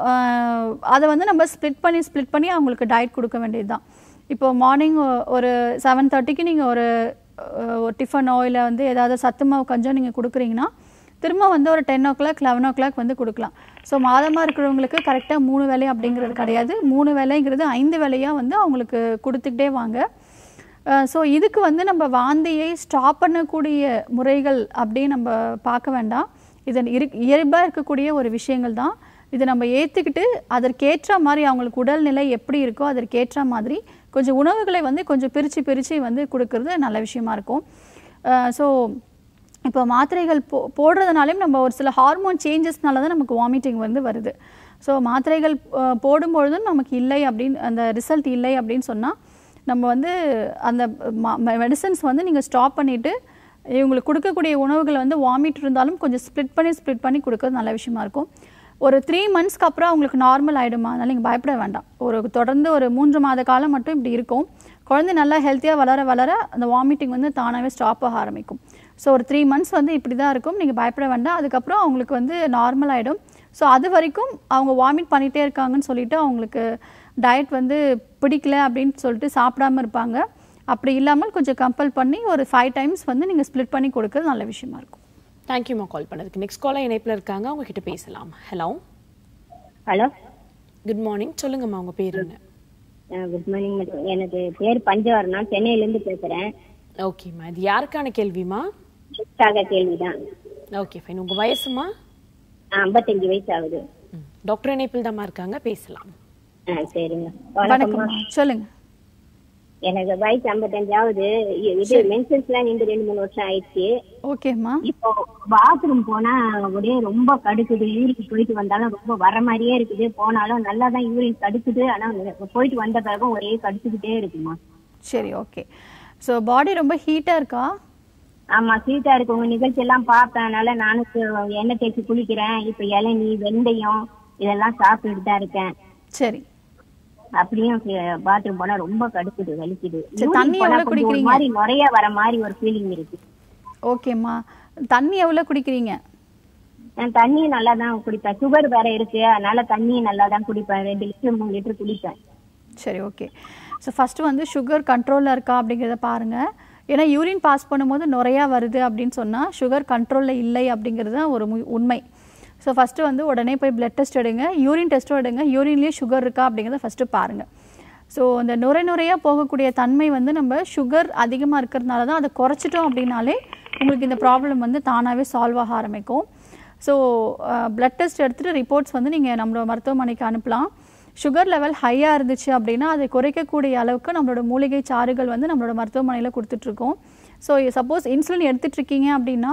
அதை வந்து நம்ம ஸ்ப்ளிட் பண்ணி ஸ்ப்ளிட் பண்ணி அவங்களுக்கு டயட் கொடுக்க வேண்டியது தான் இப்போ மார்னிங் ஒரு செவன் தேர்ட்டிக்கு நீங்கள் ஒரு அஹ், ஒரு டிஃபனோ இல்லை வந்து ஏதாவது சத்து மாவு கஞ்சோ நீங்கள் கொடுக்குறீங்கன்னா திரும்ப வந்து ஒரு ten o'clock eleven o'clock வந்து கொடுக்கலாம் ஸோ மாதமாக இருக்கிறவங்களுக்கு கரெக்டாக மூணு வேலை அப்படிங்கிறது கிடையாது மூணு வேலைங்கிறது ஐந்து வேலையாக வந்து அவங்களுக்கு கொடுத்துக்கிட்டே வாங்க ஸோ இதுக்கு வந்து நம்ம வாந்தியை ஸ்டாப் பண்ணக்கூடிய முறைகள் அப்படின்னு நம்ம பார்க்க வேண்டாம் இது இரு இயல்பாக இருக்கக்கூடிய ஒரு விஷயங்கள் தான் இதை நம்ம ஏற்றுக்கிட்டு அதற்கேற்ற மாதிரி அவங்களுக்கு உடல்நிலை எப்படி இருக்கோ அதற்கேற்ற மாதிரி கொஞ்சம் உணவுகளை வந்து கொஞ்சம் பிரித்து பிரித்து வந்து கொடுக்கறது நல்ல விஷயமா இருக்கும் ஸோ இப்போ மாத்திரைகள் போ போடுறதுனாலையும் நம்ம ஒரு சில ஹார்மோன் சேஞ்சஸ்னால தான் நமக்கு வாமிட்டிங் வந்து வருது ஸோ மாத்திரைகள் அஹ், போடும்பொழுதும் நமக்கு இல்லை அப்படின்னு அந்த ரிசல்ட் இல்லை அப்படின்னு சொன்னால் நம்ம வந்து அந்த மெடிசன்ஸ் வந்து நீங்கள் ஸ்டாப் பண்ணிவிட்டு இவங்களுக்கு கொடுக்கக்கூடிய உணவுகள் வந்து வாமிட் இருந்தாலும் கொஞ்சம் ஸ்ப்ளிட் பண்ணி ஸ்ப்ளிட் பண்ணி கொடுக்கறது நல்ல விஷயமா இருக்கும் ஒரு த்ரீ மந்த்ஸ்க்கு அப்புறம் அவங்களுக்கு நார்மல் ஆகிடுமா அதனால் நீங்கள் பயப்பட வேண்டாம் ஒரு தொடர்ந்து ஒரு மூன்று மாத காலம் மட்டும் இப்படி இருக்கும் குழந்தை நல்லா ஹெல்த்தியாக வளர வளர அந்த வாமிட்டிங் வந்து தானாகவே ஸ்டாப் ஆக ஆரம்பிக்கும் ஸோ ஒரு த்ரீ மந்த்ஸ் வந்து இப்படி தான் இருக்கும் நீங்கள் பயப்பட வேண்டாம் அதுக்கப்புறம் அவங்களுக்கு வந்து நார்மல் ஆகிடும் ஸோ அது வரைக்கும் அவங்க வாமிட் பண்ணிகிட்டே இருக்காங்கன்னு சொல்லிட்டு அவங்களுக்கு டயட் வந்து பிடிக்கல அப்படின்னு சொல்லிட்டு சாப்பிடாம இருப்பாங்க அப்படி இல்லாமல் கொஞ்சம் கம்பல் பண்ணி ஒரு ஃபைவ் டைம்ஸ் வந்து நீங்கள் ஸ்ப்ளிட் பண்ணி கொடுக்கறது நல்ல விஷயமா இருக்கும் தேங்க்யூமா கால் பண்ணதுக்கு நெக்ஸ்ட் காலர் இணைப்பில் இருக்காங்க அவங்க கிட்ட பேசலாம் ஹலோ ஹலோ குட் மார்னிங் சொல்லுங்கம்மா உங்க பேர் என்ன குட் மார்னிங் மேடம் எனக்கு பேர் பஞ்சவர் நான் சென்னையிலேருந்து பேசுகிறேன் ஓகேம்மா இது யாருக்கான கேள்விமா எக்ஸ்ட்ராக கேள்விதான் ஓகே ஃபைன் உங்க வயசுமா ஐம்பத்தஞ்சு வயசு ஆகுது ம், டாக்டர் இணைப்பில் தாம்மா இருக்காங்க பேசலாம் ஆ சரிங்க வணக்கம்மா வணக்கம்மா சொல்லுங்க எனக்கு வயசு ஐம்பத்தஞ்சு ஆகுது இ- இது மென்சன்ஸ்லாம் நின்று ரெண்டு மூணு வருஷம் ஆயிடுச்சு ஓகேம்மா இப்போ பாத்ரூம் போனா ஒரே ரொம்ப கடுக்குது யூரின் போயிட்டு வந்தாலும் ரொம்ப வர மாதிரியே இருக்குது போனாலும் நல்லா தான் யூரின் கடுக்குது ஆனா போயிட்டு வந்த பிறகும் ஒரே கடுத்துக்கிட்டே இருக்குமா சரி ஓகே ஸோ பாடி ரொம்ப ஹீட்டாக இருக்கா ஆமா சீட்டா இருக்கு உங்க நிகழ்ச்சி எல்லாம் பார்ப்பேன் அதனால நானும் கு- எண்ணெய் தேய்ச்சி குளிக்கிறேன் இப்ப இளநீ வெந்தயம் இதெல்லாம் சாப்பிட்டுட்டு தான் இருக்கேன் சரி அப்படியும் பாத்ரூம் போனா ரொம்ப கடுக்குது வலிக்குது சரி, urine தண்ணி போனா எவ்வளவு கொஞ்சம் ஒரு குடிக்கிறீங்க? மாதிரி நுரைய வர மாதிரி ஒரு ஃபீலிங் இருக்கு ஓகேம்மா தண்ணி எவ்வளோ குடிக்கிறீங்க நான் தண்ணி நல்லா தான் குடிப்பேன் சுகர் வேற இருக்கு அதனால தண்ணி நல்லா தான் குடிப்பேன் ரெண்டு லிட்டர் மூணு லிட்டர் குடிப்பேன் சரி ஓகே ஸோ ஃபஸ்ட்டு வந்து சுகர் கண்ட்ரோலில் இருக்கா அப்படிங்கிறத பாருங்கள் ஏன்னா யூரின் பாஸ் பண்ணும்போது நுரையா வருது அப்படின்னு சொன்னால் சுகர் கண்ட்ரோலில் இல்லை அப்படிங்கிறது தான் ஒரு மு- உண்மை ஸோ ஃபஸ்ட்டு வந்து உடனே போய் பிளட் டெஸ்ட் எடுங்க யூரின் டெஸ்ட்டும் எடுங்க யூரின்லேயே சுகர் இருக்கா அப்படிங்கிறத ஃபஸ்ட்டு பாருங்கள் ஸோ இந்த நுரை நுரையாக போகக்கூடிய தன்மை வந்து நம்ம சுகர் அதிகமாக இருக்கிறதுனால தான் அதை குறைச்சிட்டோம் அப்படின்னாலே உங்களுக்கு இந்த ப்ராப்ளம் வந்து தானாகவே சால்வ் ஆக ஆரம்பிக்கும் ஸோ பிளட் டெஸ்ட் எடுத்துகிட்டு ரிப்போர்ட்ஸ் வந்து நீங்கள் நம்மளோட மருத்துவமனைக்கு அனுப்பலாம் சுகர் லெவல் ஹையாக இருந்துச்சு அப்படின்னா அதை குறைக்கக்கூடிய அளவுக்கு நம்மளோட மூலிகை சாறுகள் வந்து நம்மளோட மருத்துவமனையில் கொடுத்துட்ருக்கோம் ஸோ சப்போஸ் இன்சுலின் எடுத்துட்டு இருக்கீங்க அப்படின்னா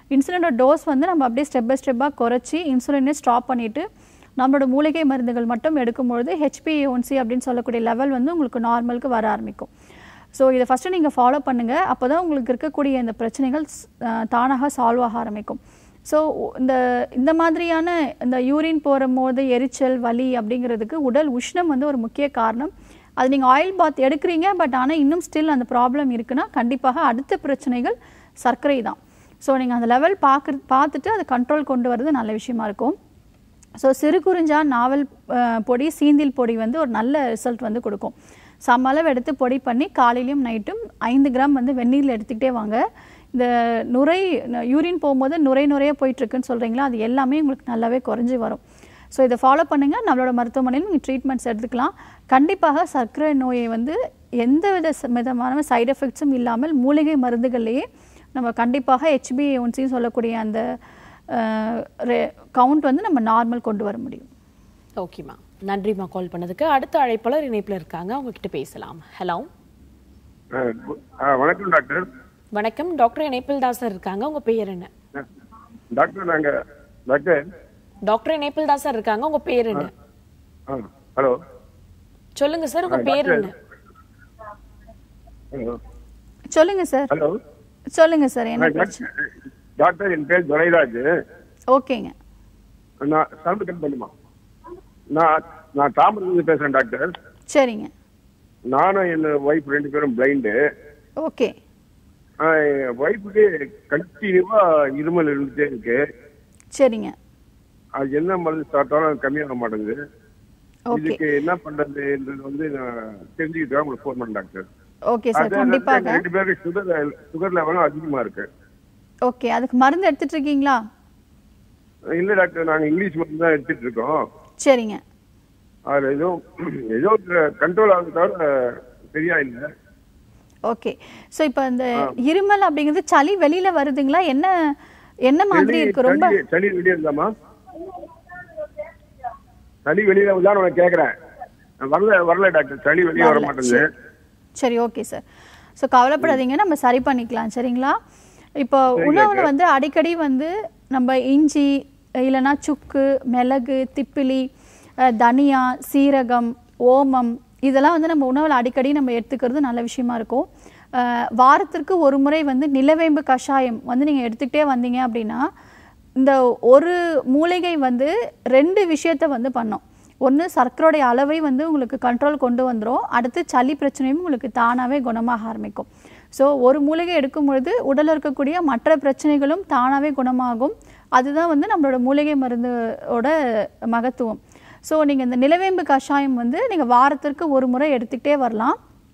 இன்சுலினோட டோஸ் வந்து நம்ம அப்படியே ஸ்டெப் பை ஸ்டெப்பாக குறைச்சி இன்சுலினே ஸ்டாப் பண்ணிவிட்டு நம்மளோட மூலிகை மருந்துகள் மட்டும் எடுக்கும்பொழுது ஹெச்பிஏஒன்சி அப்படின்னு சொல்லக்கூடிய லெவல் வந்து உங்களுக்கு நார்மலுக்கு வர ஆரம்பிக்கும் ஸோ இதை ஃபஸ்ட்டு நீங்கள் ஃபாலோ பண்ணுங்கள் அப்போ தான் உங்களுக்கு இருக்கக்கூடிய இந்த பிரச்சனைகள் ஸ்- அஹ் தானாக சால்வ் ஆக ஆரம்பிக்கும் ஸோ இந்த இந்த மாதிரியான இந்த யூரின் போகிற போது எரிச்சல் வலி அப்படிங்கிறதுக்கு உடல் உஷ்ணம் வந்து ஒரு முக்கிய காரணம் அது நீங்கள் ஆயில் பாத் எடுக்கிறீங்க பட் ஆனால் இன்னும் ஸ்டில் அந்த ப்ராப்ளம் இருக்குன்னா கண்டிப்பாக அடுத்த பிரச்சனைகள் சர்க்கரை தான் ஸோ நீங்கள் அந்த லெவல் பார்க்குற பார்த்துட்டு அதை கண்ட்ரோல் கொண்டு வரது நல்ல விஷயமா இருக்கும் ஸோ சிறு குறிஞ்சா நாவல் அஹ், பொடி சீந்தில் பொடி வந்து ஒரு நல்ல ரிசல்ட் வந்து கொடுக்கும் சம அளவு எடுத்து பொடி பண்ணி காலையிலையும் நைட்டும் ஐந்து கிராம் வந்து வெந்நீரில் எடுத்துக்கிட்டே வாங்க இந்த நுரை யூரின் போகும்போது நுரை நுரைய போயிட்டுருக்குன்னு சொல்கிறீங்களா அது எல்லாமே உங்களுக்கு நல்லாவே குறைஞ்சி வரும் ஸோ இதை ஃபாலோ பண்ணுங்கள் நம்மளோட மருத்துவமனையில் நீங்கள் ட்ரீட்மெண்ட்ஸ் எடுத்துக்கலாம் கண்டிப்பாக சர்க்கரை நோயை வந்து எந்த வித ச- விதமான சைடு எஃபெக்ட்ஸும் இல்லாமல் மூலிகை மருந்துகள்லேயே நம்ம கண்டிப்பாக ஹெச்பிஏஒன்சின்னு சொல்லக்கூடிய அந்த கவுண்ட் வந்து நம்ம நார்மல் கொண்டு வர முடியும் ஓகேம்மா நன்றிம்மா கால் பண்ணதுக்கு அடுத்த அழைப்பாளர் இணைப்புல இருக்காங்க அவங்க கிட்ட பேசலாம் ஹலோ ஆ, கு- ஆ, வணக்கம் டாக்டர் வணக்கம் டாக்டர் இணைப்பில் தாசர் இருக்காங்க உங்க பேர் என்ன ஆ, டாக்டர் நாங்க டாக்டர் டாக்டர் இணைப்பில் தாசர் இருக்காங்க உங்க பேர் என்ன ஆ ஹலோ சொல்லுங்க சார் உங்க பேர் என்ன ஹலோ சொல்லுங்க சார் ஹலோ சொல்லுங்க சார் ஆ, என்ன பிரச்சனை டாக்டர் டாக்டர் என் பேர் துரைராஜ் ஓகேங்க நான் சவுண்ட் கட் பண்ணுமா நான் நான் தாமரத்துலேருந்து பேசுறேன் டாக்டர் சரிங்க நானும் என் ஒய்ஃப் ரெண்டு பேரும் பிளைண்டு ஓகே ஒய்ஃபுக்கு கண்டினியூவா இருமல் இருந்துட்டே இருக்கு சரிங்க அது என்ன மருந்து ஸ்டார்ட் ஆனாலும் அது கம்மியாக மாட்டேங்குது ஓகே இதுக்கு என்ன பண்றதுன்றது வந்து நான் தெரிஞ்சுக்கிட்டு உங்களுக்கு ஃபோன் பண்ணேன் டாக்டர் ஓகே சார் அது கண்டிப்பாக வந்து ரெண்டு பேருக்கு சுகர் சுகர் லெவலும் அதிகமா இருக்கு ஓகே அதுக்கு மருந்து எடுத்துட்டு இருக்கீங்களா இல்ல டாக்டர் நாங்க இங்கிலீஷ் மருந்து தான் எடுத்துட்டு இருக்கோம் சரிங்க அதுல ஏதோ ஏதோ கண்ட்ரோல் ஆகுது தவிர சரியா இல்ல ஓகே ஸோ இப்போ இந்த இருமல் அப்படிங்கிறது சளி வெளியில வருதுங்களா என்ன என்ன மாதிரி சளி- இருக்கு ரொம்ப சளி- சளி வெளியே இருந்தாமா சளி வெளியில தான் உனக்கு கேக்குறேன் வரல வரல டாக்டர் சளி வெளியே வர வரல. மாட்டேங்குது சரி. சரி ஓகே சார் ஸோ கவலைப்படாதீங்க நம்ம சரி பண்ணிக்கலாம் சரிங்களா இப்போ உணவுல வந்து அடிக்கடி வந்து நம்ம இஞ்சி இல்லைன்னா சுக்கு மிளகு திப்பிலி அஹ், தனியா சீரகம் ஓமம் இதெல்லாம் வந்து நம்ம உணவில் அடிக்கடி நம்ம எடுத்துக்கிறது நல்ல விஷயமா இருக்கும் அஹ், வாரத்திற்கு ஒரு முறை வந்து நிலவேம்பு கஷாயம் வந்து நீங்கள் எடுத்துக்கிட்டே வந்தீங்க அப்படின்னா இந்த ஒரு மூலிகை வந்து ரெண்டு விஷயத்த வந்து பண்ணும் ஒன்று சர்க்கரையோடைய அளவை வந்து உங்களுக்கு கண்ட்ரோல் கொண்டு வந்துடும் அடுத்து சளி பிரச்சனையும் உங்களுக்கு தானாகவே குணமாக ஆரம்பிக்கும் ஸோ ஒரு மூலிகை எடுக்கும் பொழுது உடலில் இருக்கக்கூடிய மற்ற பிரச்சனைகளும் தானாகவே குணமாகும் அதுதான் வந்து நம்மளோட மூலிகை மருந்தோட மகத்துவம் ஸோ நீங்கள் இந்த நிலவேம்பு கஷாயம் வந்து நீங்கள் வாரத்திற்கு ஒரு முறை எடுத்துக்கிட்டே வரலாம்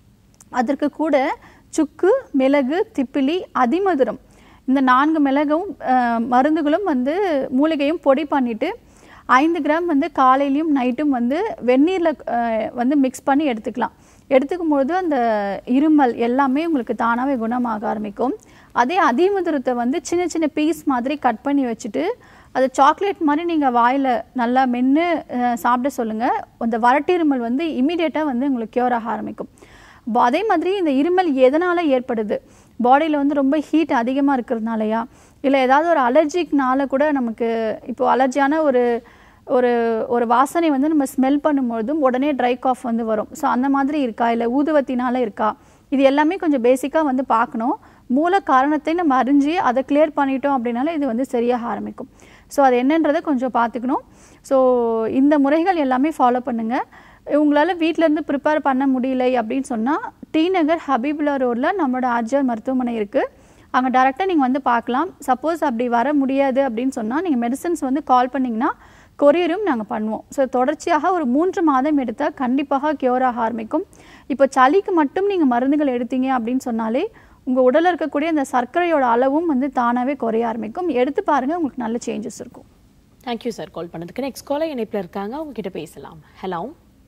அதற்கு கூட சுக்கு மிளகு திப்பிலி அதிமதுரம் இந்த நான்கு மிளகும் அஹ், மருந்துகளும் வந்து மூலிகையும் பொடி பண்ணிட்டு ஐந்து கிராம் வந்து காலையிலையும் நைட்டும் வந்து வெந்நீரில் வந்து மிக்ஸ் பண்ணி எடுத்துக்கலாம் எடுத்துக்கும் பொழுது அந்த இருமல் எல்லாமே உங்களுக்கு தானாகவே குணமாக ஆரம்பிக்கும் அதே அதிமதுரத்தை வந்து சின்ன சின்ன பீஸ் மாதிரி கட் பண்ணி வச்சுட்டு அது சாக்லேட் மாதிரி நீங்கள் வாயில் நல்லா மென்று சாப்பிட சொல்லுங்கள் அந்த வறட்டிருமல் வந்து இமீடியட்டாக வந்து உங்களுக்கு க்யூர் ஆக ஆரம்பிக்கும் ப- அதே மாதிரி இந்த இருமல் எதனால் ஏற்படுது பாடியில் வந்து ரொம்ப ஹீட் அதிகமாக இருக்கிறதுனாலயா இல்லை ஏதாவது ஒரு அலர்ஜிக்னால கூட நமக்கு இப்போ அலர்ஜியான ஒரு ஒரு ஒரு வாசனை வந்து நம்ம ஸ்மெல் பண்ணும்பொழுதும் உடனே ட்ரை காஃப் வந்து வரும் ஸோ அந்த மாதிரி இருக்கா இல்லை ஊதுவத்தினால இருக்கா இது எல்லாமே கொஞ்சம் பேசிக்காக வந்து பார்க்கணும் மூல காரணத்தை நம்ம அறிஞ்சு அதை கிளியர் பண்ணிட்டோம் அப்படின்னால இது வந்து சரியாக ஆரம்பிக்கும் ஸோ அது என்னன்றதை கொஞ்சம் பார்த்துக்கணும் ஸோ இந்த முறைகள் எல்லாமே ஃபாலோ பண்ணுங்கள் உங்களால் வீட்டிலேருந்து ப்ரிப்பேர் பண்ண முடியலை அப்படின்னு சொன்னால் டி நகர் ஹபீபுல்லா ரோடில் நம்மளோட ஆர்ஜிஆர் மருத்துவமனை இருக்குது அங்கே டேரெக்டாக நீங்கள் வந்து பார்க்கலாம் சப்போஸ் அப்படி வர முடியாது அப்படின்னு சொன்னால் நீங்கள் மெடிசன்ஸ் வந்து கால் பண்ணிங்கன்னா கொரியரும் நாங்கள் பண்ணுவோம் ஸோ தொடர்ச்சியாக ஒரு மூன்று மாதம் எடுத்தால் கண்டிப்பாக க்யூர் ஆக ஆரம்பிக்கும் இப்போ சளிக்கு மட்டும் நீங்கள் மருந்துகள் எடுத்தீங்க அப்படின்னு சொன்னாலே உங்கள் உடலில் இருக்கக்கூடிய அந்த சர்க்கரையோட அளவும் வந்து தானாகவே குறைய ஆரம்பிக்கும் எடுத்து பாருங்கள் உங்களுக்கு நல்ல சேஞ்சஸ் இருக்கும் தேங்க்யூ சார் கால் பண்ணதுக்கு நெக்ஸ்ட் காலர் இணைப்பில் இருக்காங்க அவங்க கிட்ட பேசலாம் ஹலோ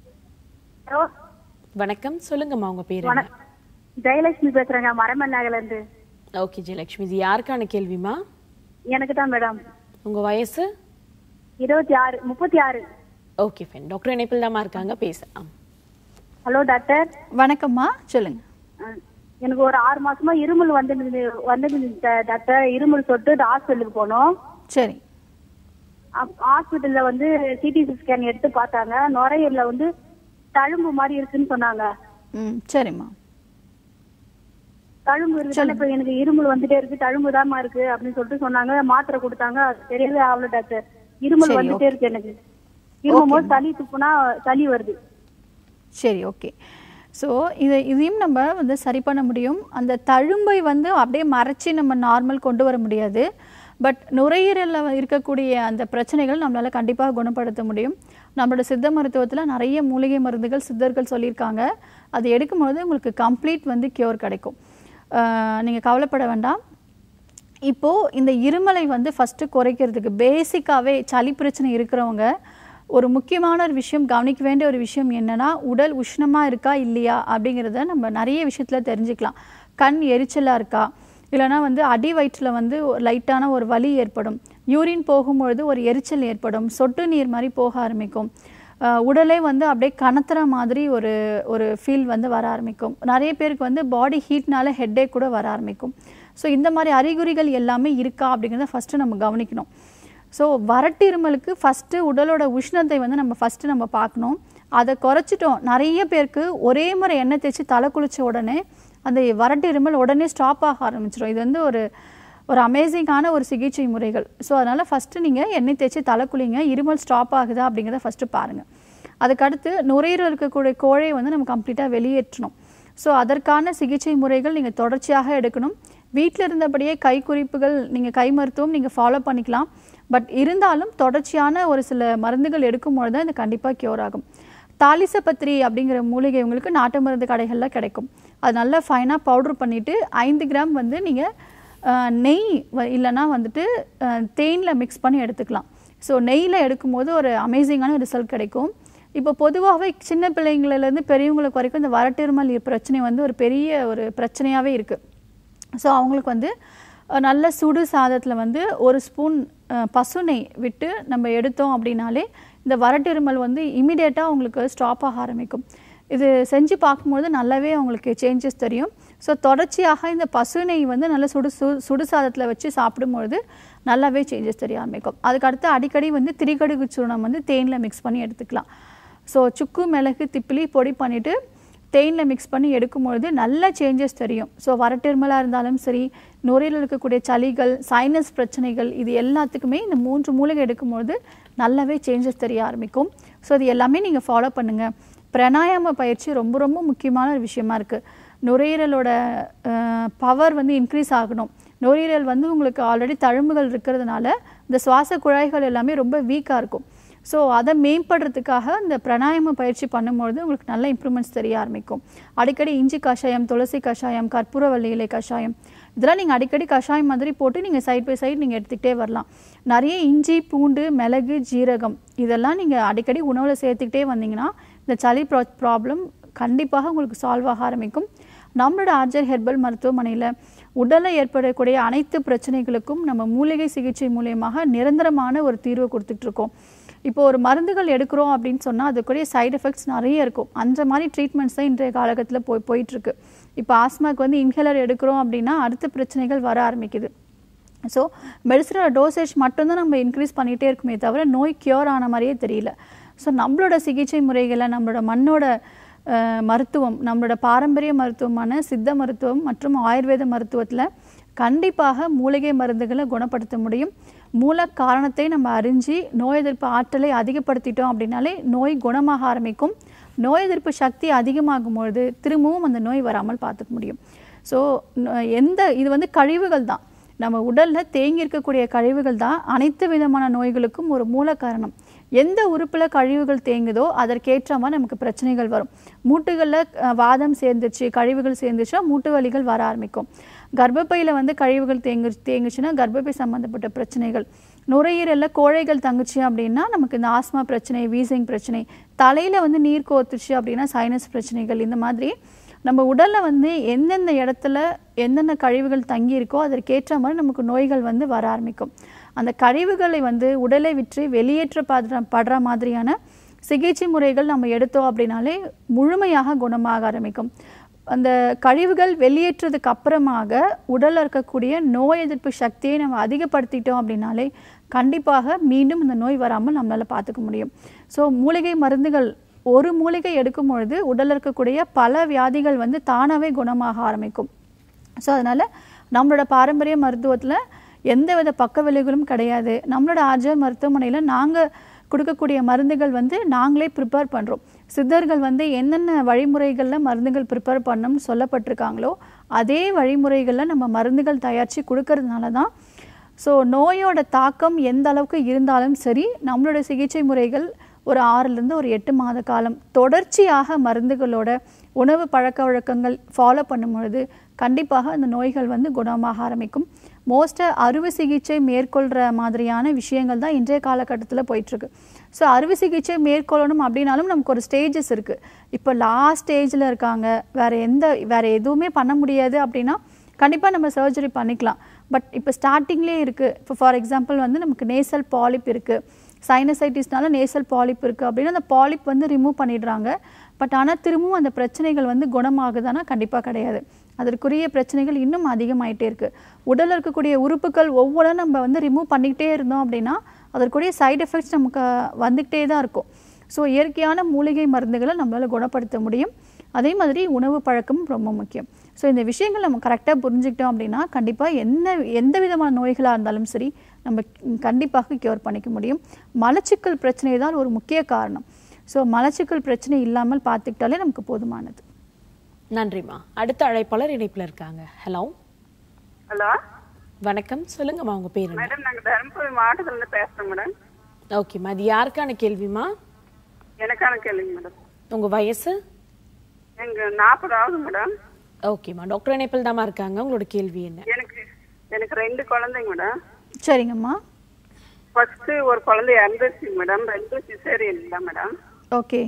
ஹலோ வணக்கம் சொல்லுங்கம்மா உங்க பேர் என்ன ஜெயலட்சுமி பேசுறேங்க மரமன்னாகல இருந்து ஓகே ஜெயலட்சுமி இது யாருக்கான கேள்விமா எனக்கு தான் மேடம் உங்க வயசு இருபத்தி ஆறு முப்பத்தி ஆறு ஓகே ஃபைன் டாக்டர் இணைப்பில் தாம்மா இருக்காங்க பேசலாம் ஹலோ டாக்டர் வணக்கம்மா சொல்லுங்கள் எனக்கு ஒரு ஆறு மாசமா இருமல் வந்து வந்து டாக்டர் இருமல் சொட்டு ஹாஸ்பிட்டலுக்கு போனோம் சரி ஹாஸ்பிட்டல்ல வந்து சிடி ஸ்கேன் எடுத்து பார்த்தாங்க நுரையீரல வந்து தழும்பு மாதிரி இருக்குன்னு சொன்னாங்க ம் சரிம்மா தழும்பு இருக்கு இப்ப எனக்கு இருமல் வந்துட்டே இருக்கு தழும்பு தாமா இருக்கு அப்படின்னு சொல்லிட்டு சொன்னாங்க மாத்திரை கொடுத்தாங்க அது தெரியவே ஆகல டாக்டர் இருமல் சரி, வந்துட்டே இருக்கு எனக்கு இருமும் போது சளி துப்புனா சளி வருது சரி ஓகே ஸோ இதை இதையும் நம்ம வந்து சரி பண்ண முடியும் அந்த தழும்பை வந்து அப்படியே மறைச்சி நம்ம நார்மல் கொண்டு வர முடியாது பட் நுரையீரலில் இருக்கக்கூடிய அந்த பிரச்சனைகள் நம்மளால் கண்டிப்பாக குணப்படுத்த முடியும் நம்மளோட சித்த மருத்துவத்தில் நிறைய மூலிகை மருந்துகள் சித்தர்கள் சொல்லியிருக்காங்க அது எடுக்கும்போது உங்களுக்கு கம்ப்ளீட் வந்து கியூர் கிடைக்கும் நீங்கள் கவலைப்பட வேண்டாம் இப்போது இந்த இருமலை வந்து ஃபஸ்ட்டு குறைக்கிறதுக்கு பேசிக்காகவே சளி பிரச்சனை இருக்கிறவங்க ஒரு முக்கியமான ஒரு விஷயம் கவனிக்க வேண்டிய ஒரு விஷயம் என்னன்னா உடல் உஷ்ணமாக இருக்கா இல்லையா அப்படிங்கிறத நம்ம நிறைய விஷயத்தில் தெரிஞ்சுக்கலாம் கண் எரிச்சலாக இருக்கா இல்லைனா வந்து அடி வயிற்றில் வந்து ஒரு லைட்டான ஒரு வலி ஏற்படும் யூரின் போகும்பொழுது ஒரு எரிச்சல் ஏற்படும் சொட்டு நீர் மாதிரி போக ஆரம்பிக்கும் அஹ் உடலே வந்து அப்படியே கனத்துற மாதிரி ஒரு ஒரு ஃபீல் வந்து வர ஆரம்பிக்கும் நிறைய பேருக்கு வந்து பாடி ஹீட்னால ஹெட்டேக் கூட வர ஆரம்பிக்கும் ஸோ இந்த மாதிரி அறிகுறிகள் எல்லாமே இருக்கா அப்படிங்கிறத ஃபஸ்ட்டு நம்ம கவனிக்கணும் ஸோ வறட்டு இருமலுக்கு ஃபஸ்ட்டு உடலோட உஷ்ணத்தை வந்து நம்ம ஃபஸ்ட்டு நம்ம பார்க்கணும் அதை குறைச்சிட்டோம் நிறைய பேருக்கு ஒரே முறை எண்ணெய் தேய்ச்சி தலை குளிச்ச உடனே அந்த வறட்டு இருமல் உடனே ஸ்டாப் ஆக ஆரம்பிச்சிடும் இது வந்து ஒரு ஒரு அமேசிங்கான ஒரு சிகிச்சை முறைகள் ஸோ அதனால் ஃபஸ்ட்டு நீங்கள் எண்ணெய் தேய்ச்சி தலை குளிங்க இருமல் ஸ்டாப் ஆகுதா அப்படிங்கிறத ஃபஸ்ட்டு பாருங்கள் அதுக்கடுத்து நுரையீரல் இருக்கக்கூடிய கோழையை வந்து நம்ம கம்ப்ளீட்டாக வெளியேற்றணும் ஸோ அதற்கான சிகிச்சை முறைகள் நீங்கள் தொடர்ச்சியாக எடுக்கணும் வீட்டில் இருந்தபடியே கை குறிப்புகள் நீங்கள் கை மருத்துவம் நீங்கள் ஃபாலோ பண்ணிக்கலாம் பட் இருந்தாலும் தொடர்ச்சியான ஒரு சில மருந்துகள் எடுக்கும்பொழுது தான் இது கண்டிப்பாக க்யூர் ஆகும் தாலிசப்பத்திரி அப்படிங்கிற மூலிகை உங்களுக்கு நாட்டு மருந்து கடைகளில் கிடைக்கும் அது நல்லா ஃபைனாக பவுடர் பண்ணிவிட்டு ஐந்து கிராம் வந்து நீங்கள் நெய் வ- இல்லைன்னா வந்துட்டு தேனில் மிக்ஸ் பண்ணி எடுத்துக்கலாம் ஸோ நெய்யில் எடுக்கும்போது ஒரு அமேசிங்கான ரிசல்ட் கிடைக்கும் இப்போ பொதுவாகவே சின்ன பிள்ளைங்களிலேருந்து பெரியவங்களுக்கு வரைக்கும் இந்த வறட்டிருமல் பிரச்சனை வந்து ஒரு பெரிய ஒரு பிரச்சனையாகவே இருக்குது ஸோ அவங்களுக்கு வந்து அஹ், நல்ல சுடு சாதத்தில் வந்து ஒரு ஸ்பூன் அஹ், பசுநெய் விட்டு நம்ம எடுத்தோம் அப்படின்னாலே இந்த வறட்டிருமல் வந்து இமிடியேட்டாக அவங்களுக்கு ஸ்டாப் ஆக ஆரம்பிக்கும் இது செஞ்சு பார்க்கும்போது நல்லாவே அவங்களுக்கு சேஞ்சஸ் தெரியும் ஸோ தொடர்ச்சியாக இந்த பசுநெய் வந்து நல்ல சுடு சு சுடு சாதத்தில் வச்சு சாப்பிடும்பொழுது நல்லாவே சேஞ்சஸ் தெரிய ஆரம்பிக்கும் அதுக்கடுத்து அடிக்கடி வந்து திரிகடுகு சூர்ணம் வந்து தேனில் மிக்ஸ் பண்ணி எடுத்துக்கலாம் ஸோ சுக்கு மிளகு திப்பிலி பொடி பண்ணிவிட்டு தேனில் மிக்ஸ் பண்ணி எடுக்கும்பொழுது நல்ல சேஞ்சஸ் தெரியும் ஸோ வறட்டிருமலாக இருந்தாலும் சரி நுரையில் இருக்கக்கூடிய சளிகள் சைனஸ் பிரச்சனைகள் இது எல்லாத்துக்குமே இந்த மூன்று மூலிகை எடுக்கும்பொழுது நல்லாவே சேஞ்சஸ் தெரிய ஆரம்பிக்கும் ஸோ இது எல்லாமே நீங்கள் ஃபாலோ பண்ணுங்கள் பிராணாயாம பயிற்சி ரொம்ப ரொம்ப முக்கியமான ஒரு விஷயமா இருக்குது நுரையீரலோட பவர் வந்து இன்க்ரீஸ் ஆகணும் நுரையீரல் வந்து உங்களுக்கு ஆல்ரெடி தழும்புகள் இருக்கிறதுனால இந்த சுவாச குழாய்கள் எல்லாமே ரொம்ப வீக்காக இருக்கும் ஸோ அதை மேம்படுறதுக்காக இந்த பிராணாயாம பயிற்சி பண்ணும்பொழுது உங்களுக்கு நல்ல இம்ப்ரூவ்மெண்ட்ஸ் தெரிய ஆரம்பிக்கும் அடிக்கடி இஞ்சி கஷாயம் துளசி கஷாயம் கற்பூரவள்ளி இலை கஷாயம் இதெல்லாம் நீங்கள் அடிக்கடி கஷாயம் மாதிரி போட்டு நீங்கள் சைட் பை சைடு நீங்கள் எடுத்துக்கிட்டே வரலாம் நிறைய இஞ்சி பூண்டு மிளகு ஜீரகம் இதெல்லாம் நீங்கள் அடிக்கடி உணவில் சேர்த்துக்கிட்டே வந்தீங்கன்னா இந்த சளி ப்ரா ப்ராப்ளம் கண்டிப்பாக உங்களுக்கு சால்வ் ஆக ஆரம்பிக்கும் நம்மளோட ஆர்ஜர் ஹெர்பல் மருத்துவமனையில் உடலில் ஏற்படக்கூடிய அனைத்து பிரச்சனைகளுக்கும் நம்ம மூலிகை சிகிச்சை மூலியமாக நிரந்தரமான ஒரு தீர்வு கொடுத்துட்ருக்கோம் இப்போ ஒரு மருந்துகள் எடுக்கிறோம் அப்படின்னு சொன்னால் அதுக்குரிய சைடு எஃபெக்ட்ஸ் நிறைய இருக்கும் அந்த மாதிரி ட்ரீட்மெண்ட்ஸ் தான் இன்றைய காலகட்டத்தில் போய் போயிட்டுருக்கு இப்போ ஆஸ்மாக்கு வந்து இன்ஹேலர் எடுக்கிறோம் அப்படின்னா அடுத்த பிரச்சனைகள் வர ஆரம்பிக்குது ஸோ மெடிசனோட டோசேஜ் மட்டும்தான் நம்ம இன்க்ரீஸ் பண்ணிகிட்டே இருக்குமே தவிர நோய் க்யூர் ஆன மாதிரியே தெரியல ஸோ நம்மளோட சிகிச்சை முறைகளை நம்மளோட மண்ணோட அஹ், மருத்துவம் நம்மளோட பாரம்பரிய மருத்துவமான சித்த மருத்துவம் மற்றும் ஆயுர்வேத மருத்துவத்தில் கண்டிப்பாக மூலிகை மருந்துகளை குணப்படுத்த முடியும் மூல காரணத்தை நம்ம அறிஞ்சு நோய் எதிர்ப்பு ஆற்றலை அதிகப்படுத்திட்டோம் அப்படின்னாலே நோய் குணமாக ஆரம்பிக்கும் நோய் எதிர்ப்பு சக்தி அதிகமாகும் பொழுது திரும்பவும் அந்த நோய் வராமல் பார்த்துக்க முடியும் ஸோ எந்த இது வந்து கழிவுகள் தான் நம்ம உடலில் தேங்கி இருக்கக்கூடிய கழிவுகள் தான் அனைத்து விதமான நோய்களுக்கும் ஒரு மூல காரணம் எந்த உறுப்பில் கழிவுகள் தேங்குதோ அதற்கேற்ற மாதிரி நமக்கு பிரச்சனைகள் வரும் மூட்டுகளில் அஹ், வாதம் சேர்ந்துச்சு கழிவுகள் சேர்ந்துச்சுன்னா மூட்டு வலிகள் வர ஆரம்பிக்கும் கர்ப்பப்பையில் வந்து கழிவுகள் தேங்கு தேங்குச்சுன்னா கர்ப்பப்பை சம்மந்தப்பட்ட பிரச்சனைகள் நுரையீரலில் கோழைகள் தங்குச்சு அப்படின்னா நமக்கு இந்த ஆஸ்மா பிரச்சனை வீசிங் பிரச்சனை தலையில் வந்து நீர் கோத்துச்சு அப்படின்னா சைனஸ் பிரச்சனைகள் இந்த மாதிரி நம்ம உடலில் வந்து எந்தெந்த இடத்துல எந்தெந்த கழிவுகள் தங்கி இருக்கோ அதற்கேற்ற மாதிரி நமக்கு நோய்கள் வந்து வர ஆரம்பிக்கும் அந்த கழிவுகளை வந்து உடலை விற்று வெளியேற்ற படுற படுற மாதிரியான சிகிச்சை முறைகள் நம்ம எடுத்தோம் அப்படின்னாலே முழுமையாக குணமாக ஆரம்பிக்கும் அந்த கழிவுகள் வெளியேற்றதுக்கு அப்புறமாக உடல்ல இருக்கக்கூடிய நோய் எதிர்ப்பு சக்தியை நம்ம அதிகப்படுத்திட்டோம் அப்படின்னாலே கண்டிப்பாக மீண்டும் இந்த நோய் வராமல் நம்மளால பார்த்துக்க முடியும் ஸோ மூலிகை மருந்துகள் ஒரு மூலிகை எடுக்கும் பொழுது உடல்ல இருக்கக்கூடிய பல வியாதிகள் வந்து தானாகவே குணமாக ஆரம்பிக்கும் ஸோ அதனால் நம்மளோட பாரம்பரிய மருத்துவத்தில் எந்தவித பக்க விளைவுகளும் கிடையாது நம்மளோட ஆர்ஜர் மருத்துவமனையில் நாங்கள் கொடுக்கக்கூடிய மருந்துகள் வந்து நாங்களே ப்ரிப்பேர் பண்ணுறோம் சித்தர்கள் வந்து என்னென்ன வழிமுறைகளில் மருந்துகள் ப்ரிப்பேர் பண்ணணும்னு சொல்லப்பட்டிருக்காங்களோ அதே வழிமுறைகளில் நம்ம மருந்துகள் தயாரித்து கொடுக்கறதுனால தான் ஸோ நோயோட தாக்கம் எந்த அளவுக்கு இருந்தாலும் சரி நம்மளோட சிகிச்சை முறைகள் ஒரு ஆறுலேருந்து ஒரு எட்டு மாத காலம் தொடர்ச்சியாக மருந்துகளோட உணவு பழக்க வழக்கங்கள் ஃபாலோ பண்ணும் பொழுது கண்டிப்பாக அந்த நோய்கள் வந்து குணமாக ஆரம்பிக்கும் மோஸ்ட்டாக அறுவை சிகிச்சை மேற்கொள்கிற மாதிரியான விஷயங்கள் தான் இன்றைய காலகட்டத்தில் போயிட்டுருக்கு ஸோ அறுவை சிகிச்சை மேற்கொள்ளணும் அப்படின்னாலும் நமக்கு ஒரு ஸ்டேஜஸ் இருக்குது இப்போ லாஸ்ட் ஸ்டேஜில் இருக்காங்க வேறு எந்த வேறு எதுவுமே பண்ண முடியாது அப்படின்னா கண்டிப்பாக நம்ம சர்ஜரி பண்ணிக்கலாம் பட் இப்போ ஸ்டார்டிங்லேயே இருக்குது இப்போ ஃபார் எக்ஸாம்பிள் வந்து நமக்கு நேசல் பாலிப் இருக்குது சைனசைட்டிஸ்னால நேசல் பாலிப் இருக்குது அப்படின்னா அந்த பாலிப் வந்து ரிமூவ் பண்ணிடுறாங்க பட் ஆனால் திரும்பவும் அந்த பிரச்சனைகள் வந்து குணமாகுதானா கண்டிப்பாக கிடையாது அதற்குரிய பிரச்சனைகள் இன்னும் அதிகமாயிட்டே இருக்குது உடலில் இருக்கக்கூடிய உறுப்புகள் ஒவ்வொன்றும் நம்ம வந்து ரிமூவ் பண்ணிக்கிட்டே இருந்தோம் அப்படின்னா அதற்குரிய சைடு எஃபெக்ட்ஸ் நமக்கு வந்துக்கிட்டே தான் இருக்கும் ஸோ இயற்கையான மூலிகை மருந்துகளை நம்மளால் குணப்படுத்த முடியும் அதே மாதிரி உணவு பழக்கமும் ரொம்ப முக்கியம் ஸோ இந்த விஷயங்கள் நம்ம கரெக்டாக புரிஞ்சுக்கிட்டோம் அப்படின்னா கண்டிப்பாக என்ன எந்த விதமான நோய்களாக இருந்தாலும் சரி நம்ம கண்டிப்பாக க்யூர் பண்ணிக்க முடியும் மலச்சிக்கல் பிரச்சனை தான் ஒரு முக்கிய காரணம் ஸோ மலச்சிக்கல் பிரச்சனை இல்லாமல் பார்த்துக்கிட்டாலே நமக்கு போதுமானது நன்றிம்மா அடுத்த அழைப்பாளர் இணைப்புல இருக்காங்க ஹலோ ஹலோ வணக்கம் சொல்லுங்கம்மா உங்க பேர் என்ன மேடம் நாங்க தருமபுரி மாவட்டத்துல இருந்து பேசுறோம் மேடம் ஓகேம்மா அது யாருக்கான கேள்விமா எனக்கான கேளுங்க மேடம் உங்க வயசு எங்க நாற்பதாவது மேடம் ஓகேம்மா டாக்டர் இணைப்பில் தாம்மா இருக்காங்க உங்களோட கேள்வி என்ன எனக்கு எனக்கு ரெண்டு குழந்தைங்க மேடம் சரிங்கம்மா ஃபர்ஸ்ட் ஒரு குழந்தை இறந்துருச்சு மேடம் ரெண்டும் சிசேரியன் தான் மேடம் ஓகே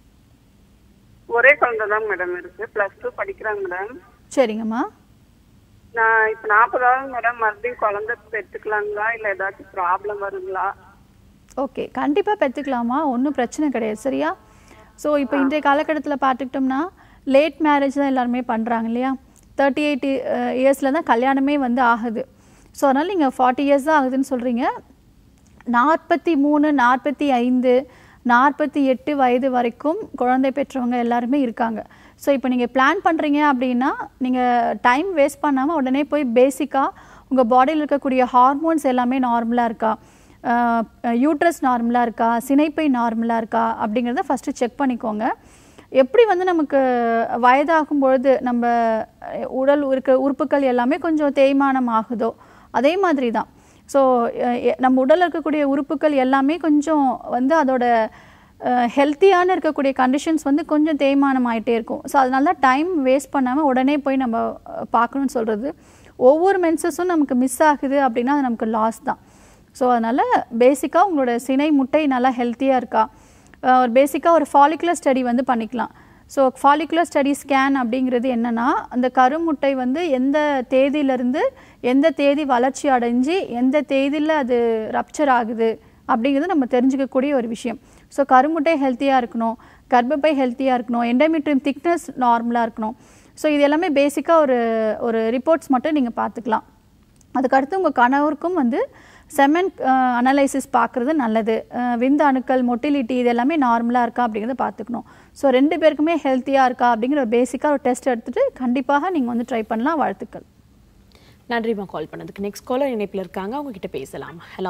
ஒரே குழந்தை தான் மேடம் இருக்கு பிளஸ் டூ படிக்கிறாங்க மேடம் சரிங்கம்மா நான் இப்ப நாற்பதாவது மேடம் மறுபடியும் குழந்தை பெற்றுக்கலாங்களா இல்ல ஏதாச்சும் ப்ராப்ளம் வருங்களா ஓகே கண்டிப்பாக பெற்றுக்கலாமா ஒன்றும் பிரச்சனை கிடையாது சரியா ஸோ இப்போ இன்றைய காலகட்டத்தில் பார்த்துக்கிட்டோம்னா லேட் மேரேஜ் தான் எல்லாருமே பண்ணுறாங்க இல்லையா தேர்ட்டி எயிட் இயர்ஸில் தான் கல்யாணமே வந்து ஆகுது ஸோ அதனால் நீங்கள் ஃபார்ட்டி இயர்ஸ் தான் ஆகுதுன்னு சொல்கிறீங்க நாற்பத்தி மூணு நாற்பத்தி ஐந்து நாற்பத்தி எட்டு வயது வரைக்கும் குழந்தை பெற்றவங்க எல்லாருமே இருக்காங்க ஸோ இப்போ நீங்கள் பிளான் பண்ணுறீங்க அப்படின்னா நீங்கள் டைம் வேஸ்ட் பண்ணாமல் உடனே போய் பேசிக்காக உங்கள் பாடியில் இருக்கக்கூடிய ஹார்மோன்ஸ் எல்லாமே நார்மலாக இருக்கா யூட்ரஸ் நார்மலாக இருக்கா சினைப்பை நார்மலாக இருக்கா அப்படிங்கிறத ஃபஸ்ட்டு செக் பண்ணிக்கோங்க எப்படி வந்து நமக்கு வயதாகும் பொழுது நம்ம அஹ், உடல் இருக்க உறுப்புகள் எல்லாமே கொஞ்சம் தேய்மானம் ஆகுதோ அதே மாதிரி தான் ஸோ நம்ம உடலில் இருக்கக்கூடிய உறுப்புகள் எல்லாமே கொஞ்சம் வந்து அதோட ஹெல்த்தியான இருக்கக்கூடிய கண்டிஷன்ஸ் வந்து கொஞ்சம் தேய்மானம் ஆயிட்டே இருக்கும் ஸோ அதனால தான் டைம் வேஸ்ட் பண்ணாமல் உடனே போய் நம்ம அஹ், பார்க்கணும்னு சொல்கிறது ஒவ்வொரு மென்சஸும் நமக்கு மிஸ் ஆகுது அப்படின்னா அது நமக்கு லாஸ் தான் ஸோ அதனால் பேசிக்காக உங்களோட சினை முட்டை நல்லா ஹெல்த்தியாக இருக்கா அஹ் ஒரு பேசிக்காக ஒரு ஃபாலிகுலர் ஸ்டடி வந்து பண்ணிக்கலாம் ஸோ ஃபாலிகுலர் ஸ்டடி ஸ்கேன் அப்படிங்கிறது என்னென்னா அந்த கருமுட்டை வந்து எந்த தேதியிலேருந்து எந்த தேதி வளர்ச்சி அடைஞ்சு எந்த தேதியில் அது ரப்சர் ஆகுது அப்படிங்கிறது நம்ம தெரிஞ்சுக்கக்கூடிய ஒரு விஷயம் ஸோ கருமுட்டை ஹெல்த்தியாக இருக்கணும் கர்ப்பப்பை ஹெல்த்தியாக இருக்கணும் எண்டோமெட்ரியம் திக்னஸ் நார்மலாக இருக்கணும் ஸோ இது எல்லாமே பேசிக்காக ஒரு ஒரு ரிப்போர்ட்ஸ் மட்டும் நீங்கள் பார்த்துக்கலாம் அதுக்கடுத்து உங்கள் கணவருக்கும் வந்து செமன் அனலைசிஸ் பார்க்குறது நல்லது அஹ் விந்து அணுக்கள் மொட்டிலிட்டி இது எல்லாமே நார்மலாக இருக்கா அப்படிங்கிறத பார்த்துக்கணும் ஸோ ரெண்டு பேருக்குமே ஹெல்த்தியாக இருக்கா அப்படிங்கிற ஒரு பேசிக்காக ஒரு டெஸ்ட் எடுத்துகிட்டு கண்டிப்பாக நீங்கள் வந்து ட்ரை பண்ணலாம் வாழ்த்துக்கள் நன்றிம்மா கால் பண்ணதுக்கு நெக்ஸ்ட் காலர் இணைப்பில் இருக்காங்க அவங்க கிட்ட பேசலாம் ஹலோ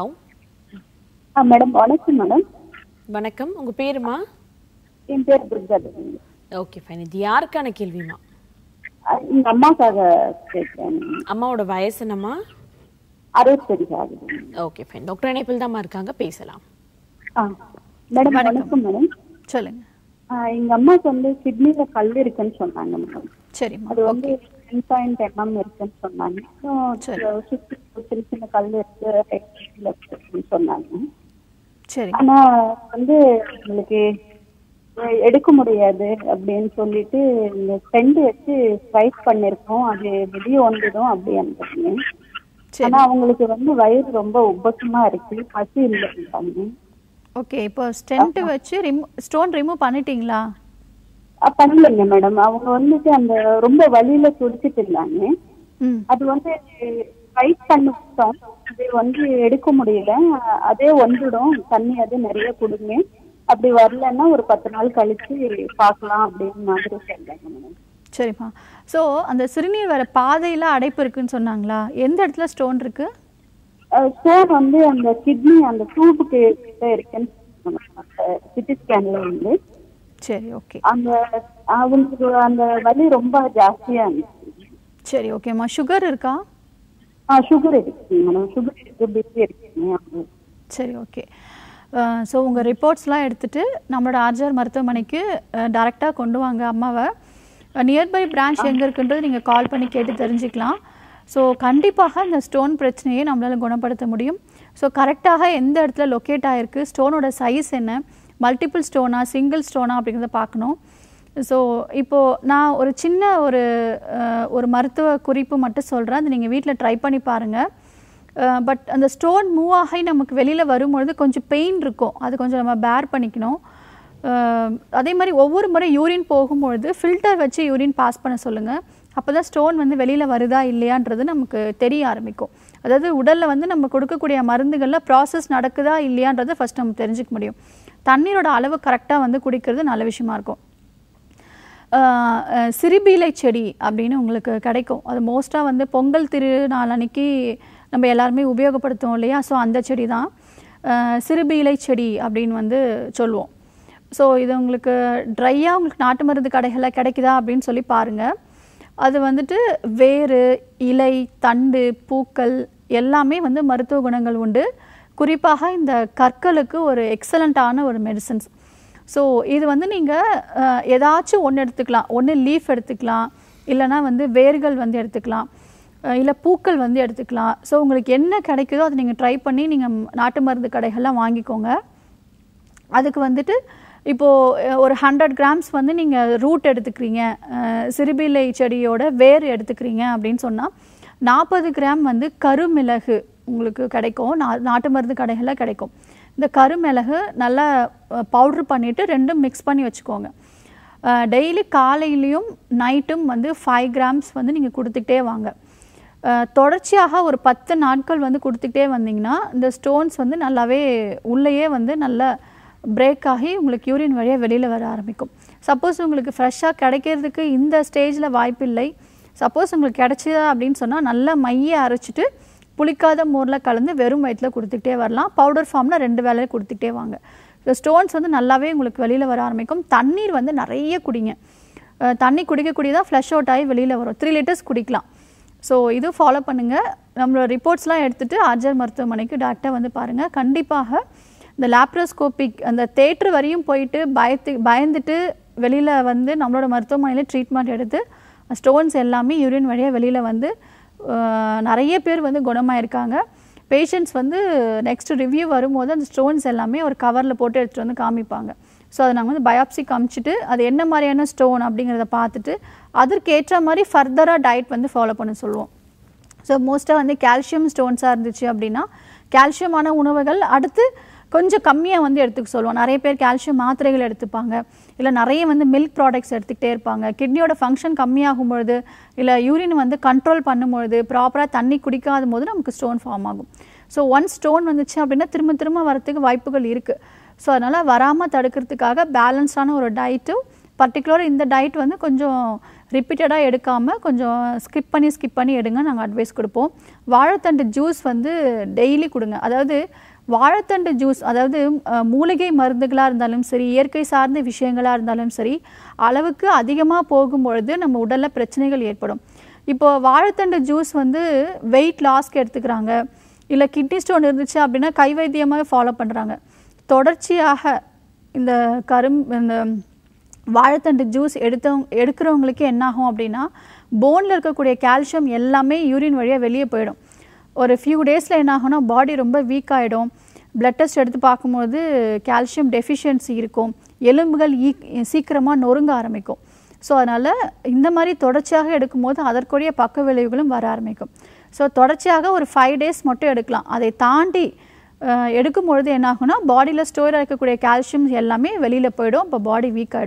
ஆ மேடம் வணக்கம் மேடம் வணக்கம் உங்க பேருமா என் பேர் துர்கா ஓகே ஃபைன் இது யாருக்கான கேள்விமா எங்க அம்மாக்காக கேட்கிறேன் அம்மாவோட வயசு என்னம்மா அறுபத்தஞ்சு ஆகுது ஓகே ஃபைன் டாக்டர் இணைப்பில் தாம்மா இருக்காங்க பேசலாம் ஆ மேடம் வணக்கம் மேடம் சொல்லுங்கள் ஆ, எங்க அம்மாக்கு வந்து கிட்னில கல் இருக்குன்னு சொன்னாங்க மேடம் சரிம்மா அது வந்து டென் பாயிண்ட் எம்எம் இருக்குன்னு சொன்னாங்க அப்புறம் சுத்தி சின்ன சின்ன கல் இருக்கு right side ல இருக்குன்னு சொன்னாங்க சரி ஆனா வந்து உங்களுக்கு அஹ், எடுக்க முடியாது அப்படின்னு சொல்லிட்டு இந்த ஸ்டெண்ட் வச்சு ஸ்வைப் பண்ணிருக்கோம் அது வெளியே வந்துடும் அப்படின்றாங்க சரி ஆனா அவங்களுக்கு வந்து வயிறு ரொம்ப உபசமா இருக்கு பசி இல்லைன்றாங்க ஓகே இப்போ ஸ்டென்ட் வச்சு ரிமூவ் ஸ்டோன் ரிமூவ் பண்ணிட்டீங்களா அஹ் பண்ணலைங்க மேடம் அவங்க வந்துட்டு அந்த ரொம்ப வலியில துடிச்சிட்டு இருந்தாங்க ம் அது வந்து ரைட் பண்ணிட்டோம் அது வந்து எடுக்க முடியல அதே வந்துடும் தண்ணி அது நிறைய கொடுங்க அப்படி வரலன்னா ஒரு பத்து நாள் கழிச்சு பார்க்கலாம் அப்படின்னு மாதிரி சொல்றாங்க மேடம் சரிம்மா ஸோ அந்த சிறுநீர் வர பாதையில் அடைப்பு இருக்குன்னு சொன்னாங்களா எந்த இடத்துல ஸ்டோன் இருக்கு ஸ்டோன் வந்து அந்த கிட்னி அந்த டியூபுக்கு கிட்ட இருக்குன்னு சிட்டி ஸ்கேன்ல வந்து சரி ஓகே அந்த அவங்களுக்கு அந்த வலி ரொம்ப ஜாஸ்தியா இருந்துச்சு சரி ஓகேம்மா சுகர் இருக்கா ஆ சுகர் இருக்குங்க மேடம் சுகர் இருக்கு பிபி இருக்குங்க சரி ஓகே ஸோ உங்கள் ரிப்போர்ட்ஸ்லாம் எடுத்துகிட்டு நம்மளோட ஆர்ஜர் மருத்துவமனைக்கு டேரெக்டாக கொண்டு வாங்க அம்மாவை நியர்பை பிரான்ச் எங்கே இருக்குன்றது நீங்கள் கால் பண்ணி கேட்டு தெரிஞ்சுக்கலாம் ஸோ கண்டிப்பாக இந்த ஸ்டோன் பிரச்சனையை நம்மளால் குணப்படுத்த முடியும் ஸோ கரெக்டாக எந்த இடத்துல லொக்கேட் ஆகிருக்கு ஸ்டோனோட சைஸ் என்ன மல்டிபிள் ஸ்டோனா சிங்கிள் ஸ்டோனா அப்படிங்கிறத பார்க்கணும் ஸோ இப்போது நான் ஒரு சின்ன ஒரு அஹ், ஒரு மருத்துவ குறிப்பு மட்டும் சொல்கிறேன் அது நீங்கள் வீட்டில் ட்ரை பண்ணி பாருங்கள் பட் அந்த ஸ்டோன் மூவ் ஆகி நமக்கு வெளியில் வரும்பொழுது கொஞ்சம் பெயின் இருக்கும் அது கொஞ்சம் நம்ம பேர் பண்ணிக்கணும் அஹ், அதே மாதிரி ஒவ்வொரு முறை யூரின் போகும்பொழுது ஃபில்டர் வச்சு யூரின் பாஸ் பண்ண சொல்லுங்கள் அப்போ தான் ஸ்டோன் வந்து வெளியில் வருதா இல்லையான்றது நமக்கு தெரிய ஆரம்பிக்கும் அதாவது உடலில் வந்து நம்ம கொடுக்கக்கூடிய மருந்துகளில் ப்ராசஸ் நடக்குதா இல்லையான்றதை ஃபஸ்ட் நம்ம தெரிஞ்சுக்க முடியும் தண்ணீரோட அளவு கரெக்டாக வந்து குடிக்கிறது நல்ல விஷயமா இருக்கும் ஆஹ் அஹ் சிறுபீலை செடி அப்படின்னு உங்களுக்கு கிடைக்கும் அது மோஸ்ட்டாக வந்து பொங்கல் திருநாள் அன்னைக்கு நம்ம எல்லாருமே உபயோகப்படுத்துவோம் இல்லையா ஸோ அந்த செடி தான் ஆஹ் சிறுபீலை செடி அப்படின்னு வந்து சொல்லுவோம் ஸோ இது உங்களுக்கு ட்ரையாக உங்களுக்கு நாட்டு மருந்து கடைகளில் கிடைக்குதா அப்படின்னு சொல்லி பாருங்கள் அது வந்துட்டு வேறு இலை தண்டு பூக்கள் எல்லாமே வந்து மருத்துவ குணங்கள் உண்டு குறிப்பாக இந்த கற்களுக்கு ஒரு எக்ஸலண்ட்டான ஒரு மெடிசன்ஸ் ஸோ இது வந்து நீங்கள் ஏதாச்சும் ஒன்று எடுத்துக்கலாம் ஒன்று லீஃப் எடுத்துக்கலாம் இல்லைன்னா வந்து வேர்கள் வந்து எடுத்துக்கலாம் இல்லை பூக்கள் வந்து எடுத்துக்கலாம் ஸோ உங்களுக்கு என்ன கிடைக்குதோ அதை நீங்கள் ட்ரை பண்ணி நீங்கள் நாட்டு மருந்து கடைகள்லாம் வாங்கிக்கோங்க அதுக்கு வந்துட்டு இப்போது ஒரு ஹண்ட்ரட் கிராம்ஸ் வந்து நீங்கள் ரூட் எடுத்துக்கிறீங்க அஹ், சிறுபிள்ளை செடியோட வேர் எடுத்துக்கிறீங்க அப்படின்னு சொன்னால் நாற்பது கிராம் வந்து கருமிளகு உங்களுக்கு கிடைக்கும் நா- நாட்டு மருந்து கடைகளில் கிடைக்கும் இந்த கருமிளகு நல்லா பவுட்ரு பண்ணிவிட்டு ரெண்டும் மிக்ஸ் பண்ணி வச்சுக்கோங்க டெய்லி காலையிலையும் நைட்டும் வந்து ஃபைவ் கிராம்ஸ் வந்து நீங்கள் கொடுத்துக்கிட்டே வாங்க அஹ், தொடர்ச்சியாக ஒரு பத்து நாட்கள் வந்து கொடுத்துக்கிட்டே வந்தீங்கன்னா இந்த ஸ்டோன்ஸ் வந்து நல்லாவே உள்ளேயே வந்து நல்லா பிரேக் ஆகி உங்களுக்கு யூரின் வழியாக வெளியில் வர ஆரம்பிக்கும் சப்போஸ் உங்களுக்கு ஃப்ரெஷ்ஷாக கிடைக்கிறதுக்கு இந்த ஸ்டேஜில் வாய்ப்பில்லை சப்போஸ் உங்களுக்கு கிடைச்சதா அப்படின்னு சொன்னால் நல்லா மைய அரைச்சிட்டு புளிக்காத மோரில் கலந்து வெறும் வயிற்றில் கொடுத்துக்கிட்டே வரலாம் பவுடர் ஃபார்மில் ரெண்டு வேலையை கொடுத்துக்கிட்டே வாங்க இந்த ஸ்டோன்ஸ் வந்து நல்லாவே உங்களுக்கு வெளியில் வர ஆரம்பிக்கும் தண்ணீர் வந்து நிறைய குடிங்க அஹ் தண்ணி குடிக்கக்கூடியதாக ஃப்ளஷ் அவுட் ஆகி வெளியில் வரும் த்ரீ லிட்டர்ஸ் குடிக்கலாம் ஸோ இது ஃபாலோ பண்ணுங்கள் நம்மளோட ரிப்போர்ட்ஸ்லாம் எடுத்துகிட்டு ஆர்ஜர் மருத்துவமனைக்கு டாக்டர் வந்து பாருங்கள் கண்டிப்பாக இந்த லாப்ரோஸ்கோபிக் அந்த தேட்டர் வரையும் போயிட்டு பயத்து பயந்துட்டு வெளியில் வந்து நம்மளோட மருத்துவமனையில் ட்ரீட்மெண்ட் எடுத்து ஸ்டோன்ஸ் எல்லாமே யூரின் வழியாக வெளியில் வந்து அஹ், நிறைய பேர் வந்து குணமாயிருக்காங்க பேஷண்ட்ஸ் வந்து நெக்ஸ்ட் ரிவ்யூ வரும்போது அந்த ஸ்டோன்ஸ் எல்லாமே ஒரு கவரில் போட்டு எடுத்துகிட்டு வந்து காமிப்பாங்க ஸோ அதை நாங்கள் வந்து பயாப்சி காமிச்சிட்டு அது என்ன மாதிரியான ஸ்டோன் அப்படிங்கிறத பார்த்துட்டு அதற்கு ஏற்ற மாதிரி ஃபர்தராக டயட் வந்து ஃபாலோ பண்ண சொல்லுவோம் ஸோ மோஸ்ட்டாக வந்து கால்சியம் ஸ்டோன்ஸாக இருந்துச்சு அப்படின்னா கால்சியமான உணவுகள் அடுத்து கொஞ்சம் கம்மியாக வந்து எடுத்துக்க சொல்லுவோம் நிறைய பேர் கால்சியம் மாத்திரைகள் எடுத்துப்பாங்க இல்லை நிறைய வந்து மில்க் ப்ராடக்ட்ஸ் எடுத்துக்கிட்டே இருப்பாங்க கிட்னியோட ஃபங்க்ஷன் கம்மியாகும் பொழுது இல்லை யூரின் வந்து கண்ட்ரோல் பண்ணும்பொழுது ப்ராப்பராக தண்ணி குடிக்காத போது நமக்கு ஸ்டோன் ஃபார்ம் ஆகும் ஸோ ஒன் ஸ்டோன் வந்துச்சு அப்படின்னா திரும்ப திரும்ப வரத்துக்கு வாய்ப்புகள் இருக்குது ஸோ அதனால் வராமல் தடுக்கிறதுக்காக பேலன்ஸான ஒரு டயட்டும் பர்டிகுலராக இந்த டயட் வந்து கொஞ்சம் ரிப்பீட்டடாக எடுக்காமல் கொஞ்சம் ஸ்கிப் பண்ணி ஸ்கிப் பண்ணி எடுங்க நாங்கள் அட்வைஸ் கொடுப்போம் வாழைத்தண்டு ஜூஸ் வந்து டெய்லி கொடுங்க அதாவது வாழைத்தண்டு ஜூஸ் அதாவது அஹ், மூலிகை மருந்துகளாக இருந்தாலும் சரி இயற்கை சார்ந்த விஷயங்களாக இருந்தாலும் சரி அளவுக்கு அதிகமாக போகும்பொழுது நம்ம உடலில் பிரச்சனைகள் ஏற்படும் இப்போ வாழைத்தண்டு ஜூஸ் வந்து வெயிட் லாஸ்க்கு எடுத்துக்கிறாங்க இல்லை கிட்னி ஸ்டோன் இருந்துச்சு அப்படின்னா கை வைத்தியமாக ஃபாலோ பண்ணுறாங்க தொடர்ச்சியாக இந்த கரும் இந்த வாழைத்தண்டு ஜூஸ் எடுத்தவங்க எடுக்கிறவங்களுக்கு என்ன ஆகும் அப்படின்னா போனில் இருக்கக்கூடிய கால்சியம் எல்லாமே யூரின் வழியாக வெளியே போயிடும் ஒரு ஃபியூ டேஸில் என்ன ஆகும்னா பாடி ரொம்ப வீக் ஆகிடும் பிளட் டெஸ்ட் எடுத்து பார்க்கும்போது கால்சியம் டெஃபிஷியன்சி இருக்கும் எலும்புகள் ஈ சீக்கிரமாக நொறுங்க ஆரம்பிக்கும் ஸோ அதனால் இந்த மாதிரி தொடர்ச்சியாக எடுக்கும்போது அதற்குரிய பக்க விளைவுகளும் வர ஆரம்பிக்கும் ஸோ தொடர்ச்சியாக ஒரு ஃபைவ் டேஸ் மட்டும் எடுக்கலாம் அதை தாண்டி அஹ், எடுக்கும் பொழுது என்ன ஆகும்னா பாடியில் ஸ்டோர் இருக்கக்கூடிய கால்சியம் எல்லாமே வெளியில் போயிடும் அப்போ பாடி வீக் ஆகிடும்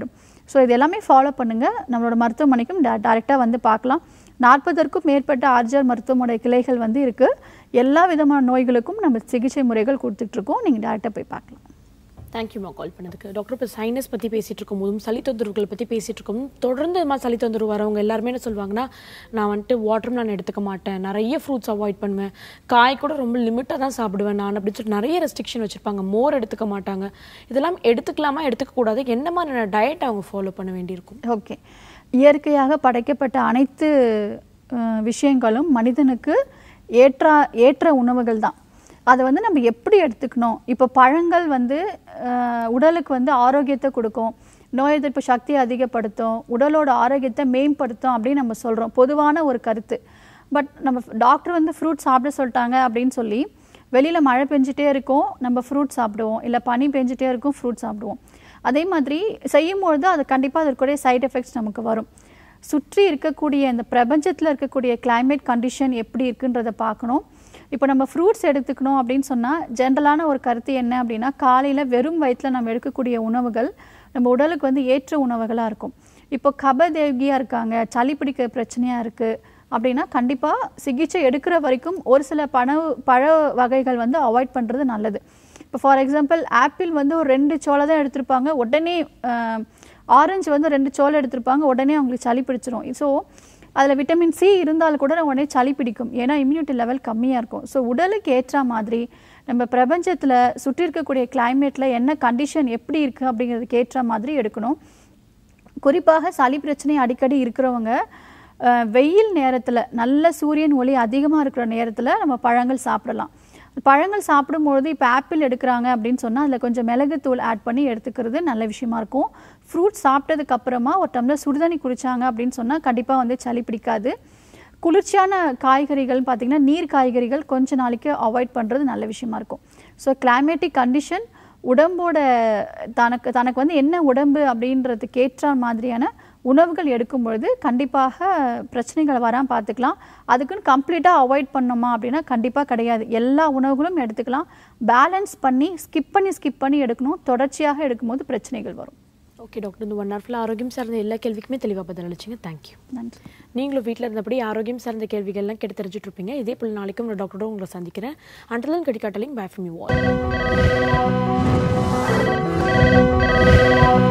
ஸோ இது எல்லாமே ஃபாலோ பண்ணுங்கள் நம்மளோட மருத்துவமனைக்கும் டே டேரெக்டாக வந்து பார்க்கலாம் நாற்பதற்கும் மேற்பட்ட ஆர்ஜர் மருத்துவமனை கிளைகள் வந்து இருக்குது எல்லா விதமான நோய்களுக்கும் நம்ம சிகிச்சை முறைகள் கொடுத்துட்ருக்கோம் நீங்கள் டேரெக்டாக போய் பார்க்கலாம் தேங்க்யூமா கால் பண்ணதுக்கு டாக்டர் இப்போ சைனஸ் பற்றி பேசிகிட்டு இருக்கும் போதும் சளி தொந்தரவுகளை பற்றி பேசிகிட்டு இருக்கும் தொடர்ந்து இது மாதிரி சளி தொந்தரவு வரவங்க எல்லாருமே என்ன சொல்லுவாங்கன்னா நான் வந்துட்டு வாட்டர் நான் எடுத்துக்க மாட்டேன் நிறைய ஃப்ரூட்ஸ் அவாய்ட் பண்ணுவேன் காய் கூட ரொம்ப லிமிட்டாக தான் சாப்பிடுவேன் நான் அப்படின்னு சொல்லிட்டு நிறைய ரெஸ்ட்ரிக்ஷன் வச்சுருப்பாங்க மோர் எடுத்துக்க மாட்டாங்க இதெல்லாம் எடுத்துக்கலாமா எடுத்துக்கக்கூடாது என்ன மாதிரியான டயட் அவங்க ஃபாலோ பண்ண வேண்டியிருக்கும் ஓகே இயற்கையாக படைக்கப்பட்ட அனைத்து அஹ், விஷயங்களும் மனிதனுக்கு ஏற்ற ஏற்ற உணவுகள் தான் அதை வந்து நம்ம எப்படி எடுத்துக்கணும் இப்போ பழங்கள் வந்து அஹ், உடலுக்கு வந்து ஆரோக்கியத்தை கொடுக்கும் நோய் எதிர்ப்பு சக்தியை அதிகப்படுத்தும் உடலோட ஆரோக்கியத்தை மேம்படுத்தும் அப்படின்னு நம்ம சொல்கிறோம் பொதுவான ஒரு கருத்து பட் நம்ம டாக்டர் வந்து ஃப்ரூட் சாப்பிட சொல்லிட்டாங்க அப்படின்னு சொல்லி வெளியில் மழை பெஞ்சிட்டே இருக்கும் நம்ம ஃப்ரூட் சாப்பிடுவோம் இல்லை பனி பெஞ்சிட்டே இருக்கும் ஃப்ரூட் சாப்பிடுவோம் அதே மாதிரி செய்யும்பொழுது அது கண்டிப்பாக அதற்குரிய சைடு எஃபெக்ட்ஸ் நமக்கு வரும் சுற்றி இருக்கக்கூடிய இந்த பிரபஞ்சத்தில் இருக்கக்கூடிய climate கண்டிஷன் எப்படி இருக்குன்றதை பார்க்கணும் இப்போ நம்ம ஃப்ரூட்ஸ் எடுத்துக்கணும் அப்படின்னு சொன்னால் ஜென்ரலான ஒரு கருத்து என்ன அப்படின்னா காலையில் வெறும் வயிற்றில் நம்ம எடுக்கக்கூடிய உணவுகள் நம்ம உடலுக்கு வந்து ஏற்ற உணவுகளாக இருக்கும் இப்போ கபதேவியாக இருக்காங்க சளி பிடிக்கிற பிரச்சனையாக இருக்குது அப்படின்னா கண்டிப்பாக சிகிச்சை எடுக்கிற வரைக்கும் ஒரு சில பண பழ வகைகள் வந்து அவாய்ட் பண்ணுறது நல்லது இப்போ ஃபார் எக்ஸாம்பிள் ஆப்பிள் வந்து ஒரு ரெண்டு சோளை தான் எடுத்திருப்பாங்க உடனே ஆரஞ்சு வந்து ரெண்டு சோளை எடுத்திருப்பாங்க உடனே அவங்களுக்கு சளி பிடிச்சிரும் ஸோ அதில் விட்டமின் சி இருந்தாலும் கூட உடனே சளி பிடிக்கும் ஏன்னா இம்யூனிட்டி லெவல் கம்மியாக இருக்கும் ஸோ உடலுக்கு ஏற்ற மாதிரி நம்ம பிரபஞ்சத்தில் சுற்றி இருக்கக்கூடிய கிளைமேட்டில் என்ன கண்டிஷன் எப்படி இருக்குது அப்படிங்கிறதுக்கு ஏற்ற மாதிரி எடுக்கணும் குறிப்பாக சளி பிரச்சனை அடிக்கடி இருக்கிறவங்க அஹ், வெயில் நேரத்தில் நல்ல சூரியன் ஒளி அதிகமாக இருக்கிற நேரத்தில் நம்ம பழங்கள் சாப்பிடலாம் பழங்கள் சாப்பிடும்பொழுது இப்போ ஆப்பிள் எடுக்கிறாங்க அப்படின்னு சொன்னால் அதில் கொஞ்சம் மிளகுத்தூள் ஆட் பண்ணி எடுத்துக்கிறது நல்ல விஷயமா இருக்கும் ஃப்ரூட் சாப்பிட்டதுக்கு அப்புறமா ஒரு டம்ளர் சுடுதண்ணி குடிச்சாங்க அப்படின்னு சொன்னால் கண்டிப்பாக வந்து சளி பிடிக்காது குளிர்ச்சியான காய்கறிகள் பார்த்திங்கன்னா நீர் காய்கறிகள் கொஞ்ச நாளைக்கு அவாய்ட் பண்ணுறது நல்ல விஷயமா இருக்கும் ஸோ கிளைமேட்டிக் கண்டிஷன் உடம்போட தனக்கு தனக்கு வந்து என்ன உடம்பு அப்படின்றதுக்கு ஏற்ற மாதிரியான உணவுகள் எடுக்கும் பொழுது கண்டிப்பாக பிரச்சனைகள் வராமல் பார்த்துக்கலாம் அதுக்குன்னு கம்ப்ளீட்டாக அவாய்ட் பண்ணோமா அப்படின்னா கண்டிப்பாக கிடையாது எல்லா உணவுகளும் எடுத்துக்கலாம் பேலன்ஸ் பண்ணி ஸ்கிப் பண்ணி ஸ்கிப் பண்ணி எடுக்கணும் தொடர்ச்சியாக எடுக்கும்போது பிரச்சனைகள் வரும் ஓகே டாக்டர் இந்த ஒன் ஹவர்ல ஆரோக்கியம் சார்ந்த எல்லா கேள்விக்குமே தெளிவாக பதில் அளிச்சிங்க தேங்க்யூ நன்றி நீங்களும் வீட்டில் இருந்தபடி ஆரோக்கியம் சார்ந்த கேள்விகள்லாம் கேட்டு தெரிஞ்சுட்டு இருப்பீங்க இதே போல் நாளைக்கும் நான் டாக்டரோட உங்களை சந்திக்கிறேன் அண்டலன் கடிக்காட்டலிங் பை ஃப்ரம் யூ ஆல்